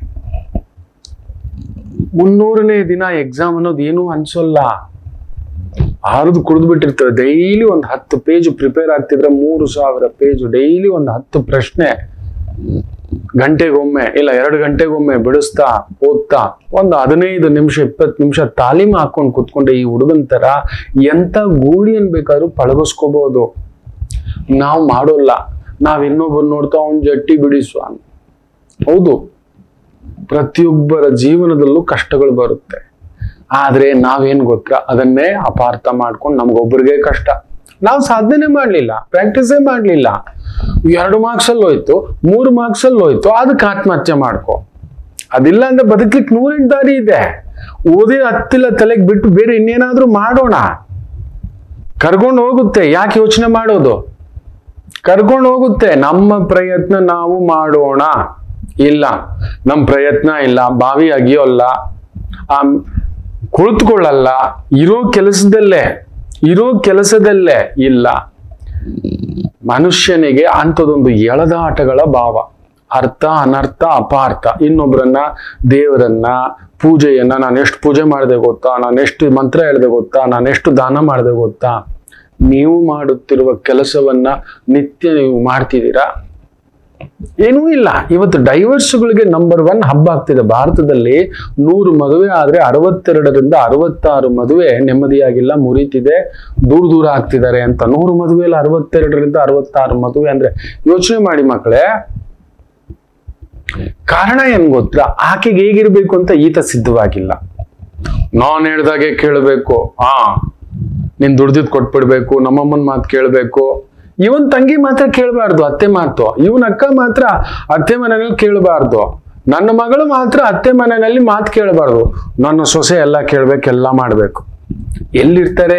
ಮುನ್ನೂರನೇ ದಿನ ಎಕ್ಸಾಮ್ ಅನ್ನೋದು ಏನೂ ಅನ್ಸೋಲ್ಲ ಆರದು ಕುಡಿದು ಬಿಟ್ಟಿರ್ತವೆ ಡೈಲಿ ಒಂದು ಹತ್ತು ಪೇಜ್ ಪ್ರಿಪೇರ್ ಆಗ್ತಿದ್ರೆ ಮೂರು ಸಾವಿರ ಪೇಜ್ ಡೈಲಿ ಒಂದು ಹತ್ತು ಪ್ರಶ್ನೆ ಗಂಟೆಗೊಮ್ಮೆ ಇಲ್ಲ ಎರಡು ಗಂಟೆಗೊಮ್ಮೆ ಬಿಡಿಸ್ತಾ ಓದ್ತಾ ಒಂದು ಹದಿನೈದು ನಿಮಿಷ ಇಪ್ಪತ್ತು ನಿಮಿಷ ತಾಲೀಮ್ ಹಾಕೊಂಡು ಕುತ್ಕೊಂಡೆ ಈ ಹುಡುಗನ್ ತರ ಎಂತ ಗೂಳಿಯನ್ ಬೇಕಾದ್ರೂ ಪಳಗಿಸ್ಕೋಬಹುದು ನಾವು ಮಾಡೋಲ್ಲ ನಾವ್ ಇನ್ನೊಬ್ಬರು ನೋಡ್ತಾ ಅವ್ನ್ ಜಟ್ಟಿ ಬಿಡಿ ಸ್ವಾಮಿ ಹೌದು ಪ್ರತಿಯೊಬ್ಬರ ಜೀವನದಲ್ಲೂ ಕಷ್ಟಗಳು ಬರುತ್ತೆ ಆದ್ರೆ ನಾವೇನ್ ಗೊತ್ತಾ ಅದನ್ನೇ ಅಪಾರ್ಥ ಮಾಡ್ಕೊಂಡು ನಮ್ಗೊಬ್ಬರಿಗೆ ಕಷ್ಟ ನಾವು ಸಾಧನೆ ಮಾಡ್ಲಿಲ್ಲ ಪ್ರಾಕ್ಟೀಸೇ ಮಾಡ್ಲಿಲ್ಲ ಎರಡು ಮಾರ್ಕ್ಸ್ ಅಲ್ಲಿ ಹೋಯ್ತು ಮೂರು ಮಾರ್ಕ್ಸ್ ಅಲ್ಲಿ ಹೋಯ್ತು ಅದಕ್ಕೆ ಆತ್ಮಹತ್ಯೆ ಮಾಡ್ಕೊ ಅದಿಲ್ಲ ಅಂದ್ರೆ ಬದುಕ್ಲಿಕ್ಕೆ ನೂರೆಂಟು ದಾರಿ ಇದೆ ಓದಿ ಹತ್ತಿಲ್ಲ ತಲೆಗೆ ಬಿಟ್ಟು ಬೇರೆ ಇನ್ನೇನಾದ್ರೂ ಮಾಡೋಣ ಕರ್ಕೊಂಡು ಹೋಗುತ್ತೆ ಯಾಕೆ ಯೋಚನೆ ಮಾಡೋದು ಕರ್ಕೊಂಡು ಹೋಗುತ್ತೆ ನಮ್ಮ ಪ್ರಯತ್ನ ನಾವು ಮಾಡೋಣ ಇಲ್ಲ ನಮ್ಮ ಪ್ರಯತ್ನ ಇಲ್ಲ ಬಾವಿ ಅಗಿಯೋಲ್ಲ ಆ ಕುಳಿತುಕೊಳ್ಳಲ್ಲ ಇರೋ ಕೆಲಸದಲ್ಲೇ ಇರೋ ಕೆಲಸದಲ್ಲೇ ಇಲ್ಲ ಮನುಷ್ಯನಿಗೆ ಅಂಥದೊಂದು ಎಳೆದಾಟಗಳ ಭಾವ ಅರ್ಥ ಅನರ್ಥ ಅಪಾರ್ಥ ಇನ್ನೊಬ್ಬರನ್ನ ದೇವರನ್ನ ಪೂಜೆಯನ್ನ ನಾನು ಎಷ್ಟು ಪೂಜೆ ಮಾಡಿದೆ ಗೊತ್ತಾ ನಾನು ಎಷ್ಟು ಮಂತ್ರ ಹೇಳಿದೆ ಗೊತ್ತಾ ನಾನು ಎಷ್ಟು ದಾನ ಮಾಡಿದೆ ಗೊತ್ತಾ ನೀವು ಮಾಡುತ್ತಿರುವ ಕೆಲಸವನ್ನ ನಿತ್ಯ ನೀವು ಮಾಡ್ತಿದ್ದೀರಾ ಏನೂ ಇಲ್ಲ ಇವತ್ತು ಡೈವರ್ಸ್ಗಳಿಗೆ ನಂಬರ್ ಒನ್ ಹಬ್ಬ ಆಗ್ತಿದೆ ಭಾರತದಲ್ಲಿ ನೂರು ಮದುವೆ ಆದ್ರೆ ಅರವತ್ತೆರಡರಿಂದ ಅರವತ್ತಾರು ಮದುವೆ ನೆಮ್ಮದಿಯಾಗಿಲ್ಲ ಮುರಿತಿದೆ ದೂರ ದೂರ ಆಗ್ತಿದ್ದಾರೆ ಅಂತ ನೂರು ಮದುವೆಯಲ್ಲಿ ಅರವತ್ತೆರಡರಿಂದ ಅರವತ್ತಾರು ಮದುವೆ ಅಂದ್ರೆ ಯೋಚನೆ ಮಾಡಿ ಮಕ್ಕಳೇ ಕಾರಣ ಏನ್ ಗೊತ್ತಾ ಆಕೆಗೆ ಹೇಗಿರ್ಬೇಕು ಅಂತ ಈತ ಸಿದ್ಧವಾಗಿಲ್ಲ ನಾನ್ ಹೇಳ್ದಾಗೆ ಕೇಳಬೇಕು ಆ ನೀನ್ ದುಡ್ದಿದ್ ಕೊಟ್ಬಿಡ್ಬೇಕು ನಮ್ಮಮ್ಮನ ಮಾತು ಕೇಳಬೇಕು ಇವನ್ ತಂಗಿ ಮಾತ್ರ ಕೇಳಬಾರ್ದು ಅತ್ತೆ ಮಾತು ಇವನ್ ಅಕ್ಕ ಮಾತ್ರ ಅತ್ತೆ ಮನೆಯಲ್ಲಿ ಕೇಳಬಾರ್ದು ನನ್ನ ಮಗಳು ಮಾತ್ರ ಅತ್ತೆ ಮನೆಯಲ್ಲಿ ಮಾತು ಕೇಳಬಾರ್ದು ನನ್ನ ಸೊಸೆ ಎಲ್ಲ ಕೇಳ್ಬೇಕು ಎಲ್ಲ ಮಾಡ್ಬೇಕು ಎಲ್ಲಿರ್ತಾರೆ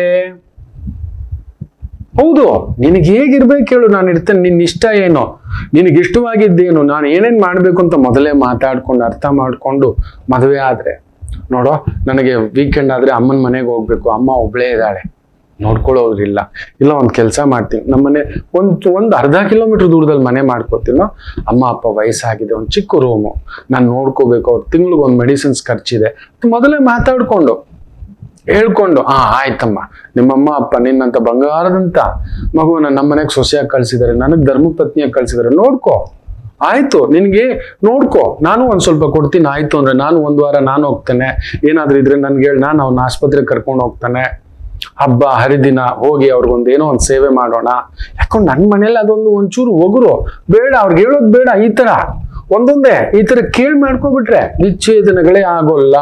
ಹೌದು ನಿನಗೆ ಹೇಗಿರ್ಬೇಕು ಹೇಳು ನಾನು ಇರ್ತೇನೆ ನಿನ್ನ ಇಷ್ಟ ಏನು ನಿನಗೆ ಇಷ್ಟವಾಗಿದ್ದೇನು ನಾನು ಏನೇನ್ ಮಾಡ್ಬೇಕು ಅಂತ ಮೊದಲೇ ಮಾತಾಡ್ಕೊಂಡು ಅರ್ಥ ಮಾಡ್ಕೊಂಡು ಮದುವೆ ಆದ್ರೆ ನೋಡೋ ನನಗೆ ವೀಕೆಂಡ್ ಆದ್ರೆ ಅಮ್ಮನ ಮನೆಗೆ ಹೋಗ್ಬೇಕು ಅಮ್ಮ ಒಬ್ಳೇ ಇದ್ದಾಳೆ ನೋಡ್ಕೊಳ್ಳೋರಿಲ್ಲ ಇಲ್ಲ ಒಂದು ಕೆಲಸ ಮಾಡ್ತೀನಿ ನಮ್ಮನೆ ಒಂದು ಒಂದು ಅರ್ಧ ಕಿಲೋಮೀಟರ್ ದೂರದಲ್ಲಿ ಮನೆ ಮಾಡ್ಕೋತೀನೋ ಅಮ್ಮ ಅಪ್ಪ ವಯಸ್ಸಾಗಿದೆ ಒಂದು ಚಿಕ್ಕ ರೂಮು ನಾನು ನೋಡ್ಕೋಬೇಕು ಅವ್ರ ತಿಂಗ್ಳಿಗೆ ಒಂದು ಮೆಡಿಸಿನ್ಸ್ ಖರ್ಚಿದೆ ಮೊದಲೇ ಮಾತಾಡ್ಕೊಂಡು ಹೇಳ್ಕೊಂಡು ಆ ಆಯ್ತಮ್ಮ ನಿಮ್ಮಮ್ಮ ಅಪ್ಪ ನಿನ್ನಂತ ಬಂಗಾರದಂತ ಮಗುವನ್ನ ನಮ್ಮನೆಗೆ ಸೊಸೆಯಾಗಿ ಕಳ್ಸಿದಾರೆ ನನಗ್ ಧರ್ಮಪತ್ನಿಯಾಗಿ ಕಳ್ಸಿದಾರೆ ನೋಡ್ಕೋ ಆಯ್ತು ನಿನ್ಗೆ ನೋಡ್ಕೋ ನಾನು ಒಂದ್ ಸ್ವಲ್ಪ ಕೊಡ್ತೀನಿ ಆಯ್ತು ಅಂದ್ರೆ ನಾನು ಒಂದ್ ವಾರ ನಾನು ಹೋಗ್ತೇನೆ ಏನಾದ್ರೂ ಇದ್ರೆ ನನ್ಗೆ ಹೇಳಿ ನಾನು ಅವ್ನ ಆಸ್ಪತ್ರೆಗೆ ಕರ್ಕೊಂಡು ಹೋಗ್ತಾನೆ ಹಬ್ಬ ಹರಿದಿನ ಹೋಗಿ ಅವ್ರಿಗೊಂದು ಏನೋ ಒಂದು ಸೇವೆ ಮಾಡೋಣ ಯಾಕಂದ್ರೆ ನನ್ನ ಮನೇಲಿ ಅದೊಂದು ಒಂಚೂರು ಒಗುರು ಬೇಡ ಅವ್ರಿಗೆ ಹೇಳೋದು ಬೇಡ ಈ ತರ ಒಂದೊಂದೇ ಈ ತರ ಕೇಳಿ ಮಾಡ್ಕೊಬಿಟ್ರೆ ವಿಚ್ಛೇದನಗಳೇ ಆಗೋಲ್ಲ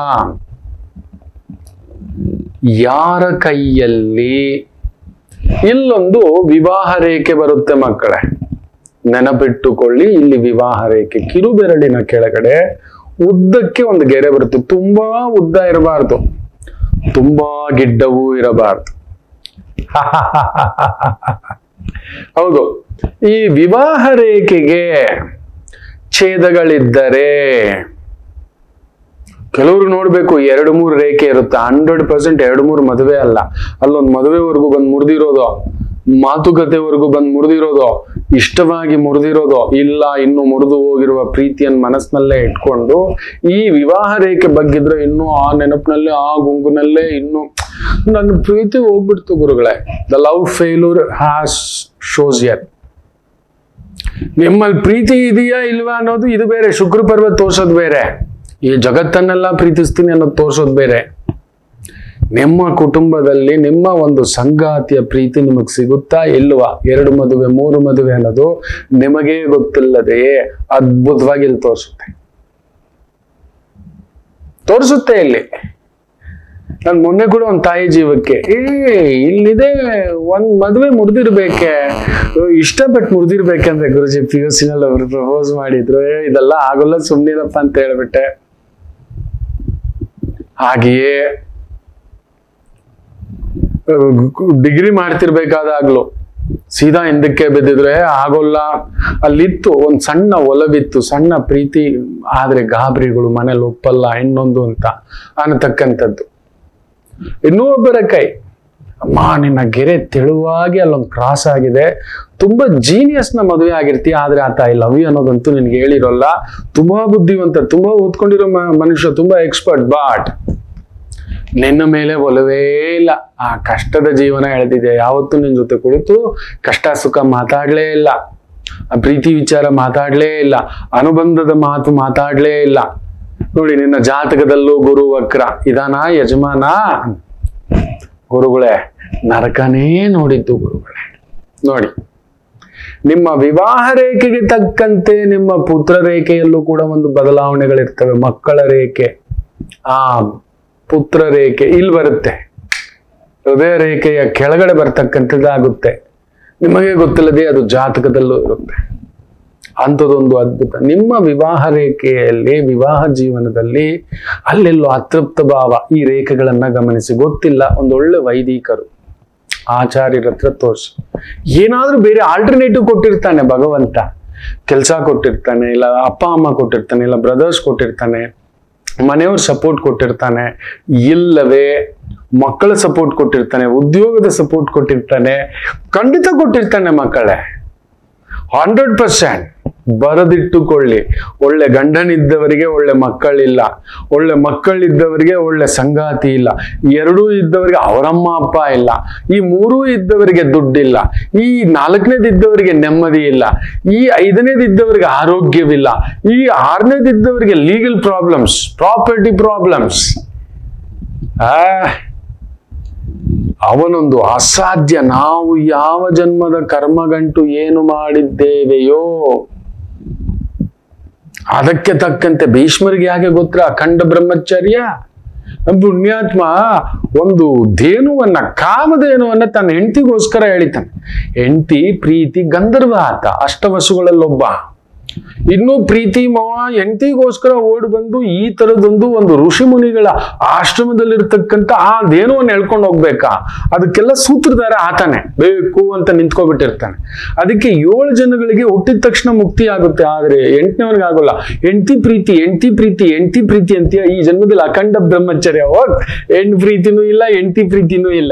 ಯಾರ ಕೈಯಲ್ಲಿ ಇಲ್ಲೊಂದು ವಿವಾಹ ರೇಖೆ ಬರುತ್ತೆ ಮಕ್ಕಳೇ ನೆನಪಿಟ್ಟುಕೊಳ್ಳಿ ಇಲ್ಲಿ ವಿವಾಹ ರೇಖೆ ಕಿರುಬೆರಳಿನ ಕೆಳಗಡೆ ಉದ್ದಕ್ಕೆ ಒಂದು ಗೆರೆ ಬರುತ್ತೆ ತುಂಬಾ ಉದ್ದ ಇರಬಾರ್ದು ತುಂಬಾ ಗಿಡ್ಡವೂ ಇರಬಾರ್ದು ಹೌದು ಈ ವಿವಾಹ ರೇಖೆಗೆ ಛೇದಗಳಿದ್ದರೆ ಕೆಲವರು ನೋಡ್ಬೇಕು ಎರಡು ಮೂರು ರೇಖೆ ಇರುತ್ತೆ ಹಂಡ್ರೆಡ್ ಪರ್ಸೆಂಟ್ ಎರಡು ಮೂರು ಮದುವೆ ಅಲ್ಲ ಅಲ್ಲೊಂದು ಮದುವೆವರೆಗೂ ಬಂದು ಮುರಿದಿರೋದು ಮಾತುಕತೆವರೆಗೂ ಬಂದು ಮುರಿದಿರೋದು ಇಷ್ಟವಾಗಿ ಮುರಿದಿರೋದು ಇಲ್ಲ ಇನ್ನು ಮುರಿದು ಹೋಗಿರುವ ಪ್ರೀತಿಯನ್ನು ಮನಸ್ಸಿನಲ್ಲೇ ಇಟ್ಕೊಂಡು ಈ ವಿವಾಹ ರೇಖೆ ಬಗ್ಗಿದ್ರೆ ಇನ್ನು ಆ ನೆನಪಿನಲ್ಲೇ ಆ ಗುಂಗುನಲ್ಲೇ ಇನ್ನು ನನ್ನ ಪ್ರೀತಿ ಹೋಗ್ಬಿಡ್ತು ಗುರುಗಳೇ the love failure has shows your ನಿಮ್ಮಲ್ಲಿ ಪ್ರೀತಿ ಇದೆಯಾ ಇಲ್ವಾ ಅನ್ನೋದು ಇದು ಬೇರೆ ಶುಕ್ರ ಪರ್ವ ತೋರ್ಸೋದು ಬೇರೆ ಈ ಜಗತ್ತನ್ನೆಲ್ಲ ಪ್ರೀತಿಸ್ತೀನಿ ಅನ್ನೋದು ತೋರ್ಸೋದು ಬೇರೆ ನಿಮ್ಮ ಕುಟುಂಬದಲ್ಲಿ ನಿಮ್ಮ ಒಂದು ಸಂಗಾತಿಯ ಪ್ರೀತಿ ನಿಮಗೆ ಸಿಗುತ್ತಾ ಇಲ್ವಾ ಎರಡು ಮದುವೆ ಮೂರು ಮದುವೆ ಅನ್ನೋದು ನಿಮಗೇ ಗೊತ್ತಿಲ್ಲದೆಯೇ ಅದ್ಭುತವಾಗಿ ಇಲ್ಲಿ ತೋರಿಸುತ್ತೆ ತೋರಿಸುತ್ತೆ ಇಲ್ಲಿ ನಾನು ಮೊನ್ನೆ ಕೂಡ ಒಂದು ತಾಯಿ ಜೀವಕ್ಕೆ ಏ ಇಲ್ಲಿದೆ ಒಂದ್ ಮದುವೆ ಮುರಿದಿರ್ಬೇಕೆ ಇಷ್ಟಪಟ್ಟು ಮುರಿದಿರ್ಬೇಕಂದ್ರೆ ಗುರುಜಿ ಪಿ ಯು ಸಿನಲ್ಲಿ ಅವರು ಪ್ರಪೋಸ್ ಮಾಡಿದ್ರು ಏ ಇದೆಲ್ಲ ಆಗೋಲ್ಲ ಸುಮ್ನಿರಪ್ಪ ಅಂತ ಹೇಳ್ಬಿಟ್ಟೆ ಹಾಗೆಯೇ ಡಿಗ್ರಿ ಮಾಡ್ತಿರ್ಬೇಕಾದಾಗ್ಲು ಸೀದಾ ಹಿಂದಕ್ಕೆ ಬಿದ್ದಿದ್ರೆ ಆಗೋಲ್ಲ ಅಲ್ಲಿತ್ತು ಒಂದ್ ಸಣ್ಣ ಒಲವಿತ್ತು ಸಣ್ಣ ಪ್ರೀತಿ ಆದ್ರೆ ಗಾಬರಿಗಳು ಮನೇಲಿ ಒಪ್ಪಲ್ಲ ಇನ್ನೊಂದು ಅಂತ ಅನ್ನತಕ್ಕಂಥದ್ದು ಇನ್ನೂ ಒಬ್ಬರ ಕೈ ಅಮ್ಮ ನಿನ್ನ ಗೆರೆ ತೆಳುವಾಗಿ ಅಲ್ಲೊಂದು ಕ್ರಾಸ್ ಆಗಿದೆ ತುಂಬಾ ಜೀನಿಯಸ್ ನ ಮದುವೆ ಆಗಿರ್ತೀಯ ಆದ್ರೆ ಆತ ಐ ಲವ್ ಯು ಅನ್ನೋದಂತೂ ನಿನ್ಗೆ ಹೇಳಿರೋಲ್ಲ ತುಂಬಾ ಬುದ್ಧಿವಂತ ತುಂಬಾ ಓದ್ಕೊಂಡಿರೋ ಮ- ಮನುಷ್ಯ ತುಂಬಾ ಎಕ್ಸ್ಪರ್ಟ್ ಬಾಟ್ ನಿನ್ನ ಮೇಲೆ ಒಲವೇ ಇಲ್ಲ ಆ ಕಷ್ಟದ ಜೀವನ ಎಳೆದಿದೆ ಯಾವತ್ತೂ ನಿನ್ ಜೊತೆ ಕುಳಿತು ಕಷ್ಟ ಸುಖ ಮಾತಾಡ್ಲೇ ಇಲ್ಲ ಆ ಪ್ರೀತಿ ವಿಚಾರ ಮಾತಾಡ್ಲೇ ಇಲ್ಲ ಅನುಬಂಧದ ಮಾತು ಮಾತಾಡ್ಲೇ ಇಲ್ಲ ನೋಡಿ ನಿನ್ನ ಜಾತಕದಲ್ಲೂ ಗುರು ವಕ್ರ ಇದಾನ ಯಜಮಾನ ಗುರುಗಳೇ ನರಕನೇ ನೋಡಿದ್ದು ಗುರುಗಳೇ ನೋಡಿ ನಿಮ್ಮ ವಿವಾಹ ರೇಖೆಗೆ ತಕ್ಕಂತೆ ನಿಮ್ಮ ಪುತ್ರ ರೇಖೆಯಲ್ಲೂ ಕೂಡ ಒಂದು ಬದಲಾವಣೆಗಳಿರ್ತವೆ ಮಕ್ಕಳ ರೇಖೆ ಆ ಪುತ್ರ ರೇಖೆ ಇಲ್ಲಿ ಬರುತ್ತೆ ಹೃದಯ ರೇಖೆಯ ಕೆಳಗಡೆ ಬರ್ತಕ್ಕಂಥದ್ದಾಗುತ್ತೆ ನಿಮಗೆ ಗೊತ್ತಿಲ್ಲದೆ ಅದು ಜಾತಕದಲ್ಲೂ ಇರುತ್ತೆ ಅಂಥದ್ದೊಂದು ಅದ್ಭುತ ನಿಮ್ಮ ವಿವಾಹ ರೇಖೆಯಲ್ಲಿ ವಿವಾಹ ಜೀವನದಲ್ಲಿ ಅಲ್ಲೆಲ್ಲೋ ಅತೃಪ್ತ ಭಾವ ಈ ರೇಖೆಗಳನ್ನ ಗಮನಿಸಿ ಗೊತ್ತಿಲ್ಲ ಒಂದೊಳ್ಳೆ ವೈದಿಕರು ಆಚಾರ್ಯರ ಹತ್ರ ತೋರಿಸಿ ಏನಾದ್ರೂ ಬೇರೆ ಆಲ್ಟರ್ನೇಟಿವ್ ಕೊಟ್ಟಿರ್ತಾನೆ ಭಗವಂತ ಕೆಲಸ ಕೊಟ್ಟಿರ್ತಾನೆ ಇಲ್ಲ ಅಪ್ಪ ಅಮ್ಮ ಕೊಟ್ಟಿರ್ತಾನೆ ಇಲ್ಲ ಬ್ರದರ್ಸ್ ಕೊಟ್ಟಿರ್ತಾನೆ ಮನೆಯವ್ರ ಸಪೋರ್ಟ್ ಕೊಟ್ಟಿರ್ತಾನೆ ಇಲ್ಲವೇ ಮಕ್ಕಳ ಸಪೋರ್ಟ್ ಕೊಟ್ಟಿರ್ತಾನೆ ಉದ್ಯೋಗದ ಸಪೋರ್ಟ್ ಕೊಟ್ಟಿರ್ತಾನೆ ಖಂಡಿತ ಕೊಟ್ಟಿರ್ತಾನೆ ಮಕ್ಕಳೇ ಹಂಡ್ರೆಡ್ ಪರ್ಸೆಂಟ್ ಬರೆದಿಟ್ಟುಕೊಳ್ಳಿ ಒಳ್ಳೆ ಗಂಡನಿದ್ದವರಿಗೆ ಒಳ್ಳೆ ಮಕ್ಕಳಿಲ್ಲ ಒಳ್ಳೆ ಮಕ್ಕಳಿದ್ದವರಿಗೆ ಒಳ್ಳೆ ಸಂಗಾತಿ ಇಲ್ಲ ಎರಡೂ ಇದ್ದವರಿಗೆ ಅವರಮ್ಮ ಅಪ್ಪ ಇಲ್ಲ ಈ ಮೂರೂ ಇದ್ದವರಿಗೆ ದುಡ್ಡಿಲ್ಲ ಈ ನಾಲ್ಕನೇದಿದ್ದವರಿಗೆ ನೆಮ್ಮದಿ ಇಲ್ಲ ಈ ಐದನೇದಿದ್ದವರಿಗೆ ಆರೋಗ್ಯವಿಲ್ಲ ಈ ಆರನೇದಿದ್ದವರಿಗೆ ಲೀಗಲ್ ಪ್ರಾಬ್ಲಮ್ಸ್ ಪ್ರಾಪರ್ಟಿ ಪ್ರಾಬ್ಲಮ್ಸ್ ಆ ಅವನೊಂದು ಅಸಾಧ್ಯ ನಾವು ಯಾವ ಜನ್ಮದ ಕರ್ಮಗಂಟು ಏನು ಮಾಡಿದ್ದೇವೆಯೋ ಅದಕ್ಕೆ ತಕ್ಕಂತೆ ಭೀಷ್ಮರಿಗೆ ಯಾಕೆ ಗೊತ್ತರ ಅಖಂಡ ಬ್ರಹ್ಮಚರ್ಯ ನಮ್ಮ ಪುಣ್ಯಾತ್ಮ ಒಂದು ಧೇನುವನ್ನ ಕಾಮಧೇನುವನ್ನ ತನ್ನ ಹೆಂಡತಿಗೋಸ್ಕರ ಹೇಳಿತಾನೆ ಹೆಂಡತಿ ಪ್ರೀತಿ ಗಂಧರ್ವ ಆತ ಅಷ್ಟವಸುಗಳಲ್ಲೊಬ್ಬ ಇನ್ನು ಪ್ರೀತಿ ಮವ ಹೆಂಡತಿಗೋಸ್ಕರ ಓಡಿ ಬಂದು ಈ ತರದೊಂದು ಒಂದು ಋಷಿ ಮುನಿಗಳ ಆಶ್ರಮದಲ್ಲಿರ್ತಕ್ಕಂಥ ಆ ಧೇನುವನ್ನು ಹೇಳ್ಕೊಂಡು ಹೋಗ್ಬೇಕಾ ಅದಕ್ಕೆಲ್ಲ ಸೂತ್ರಧಾರ ಆತಾನೆ ಬೇಕು ಅಂತ ನಿಂತ್ಕೊಬಿಟ್ಟಿರ್ತಾನೆ ಅದಕ್ಕೆ ಏಳು ಜನಗಳಿಗೆ ಹುಟ್ಟಿದ ತಕ್ಷಣ ಮುಕ್ತಿ ಆಗುತ್ತೆ ಆದ್ರೆ ಎಂಟನೇವನಿಗೆ ಆಗೋಲ್ಲ ಹೆಂಡತಿ ಪ್ರೀತಿ ಹೆಂಡತಿ ಪ್ರೀತಿ ಹೆಂಡತಿ ಪ್ರೀತಿ ಅಂತೀಯ ಈ ಜನ್ಮದಲ್ಲಿ ಅಖಂಡ ಬ್ರಹ್ಮಚರ್ಯ ಹೋಗ್ ಹೆಣ್ ಪ್ರೀತಿನೂ ಇಲ್ಲ ಹೆಂಡತಿ ಪ್ರೀತಿನೂ ಇಲ್ಲ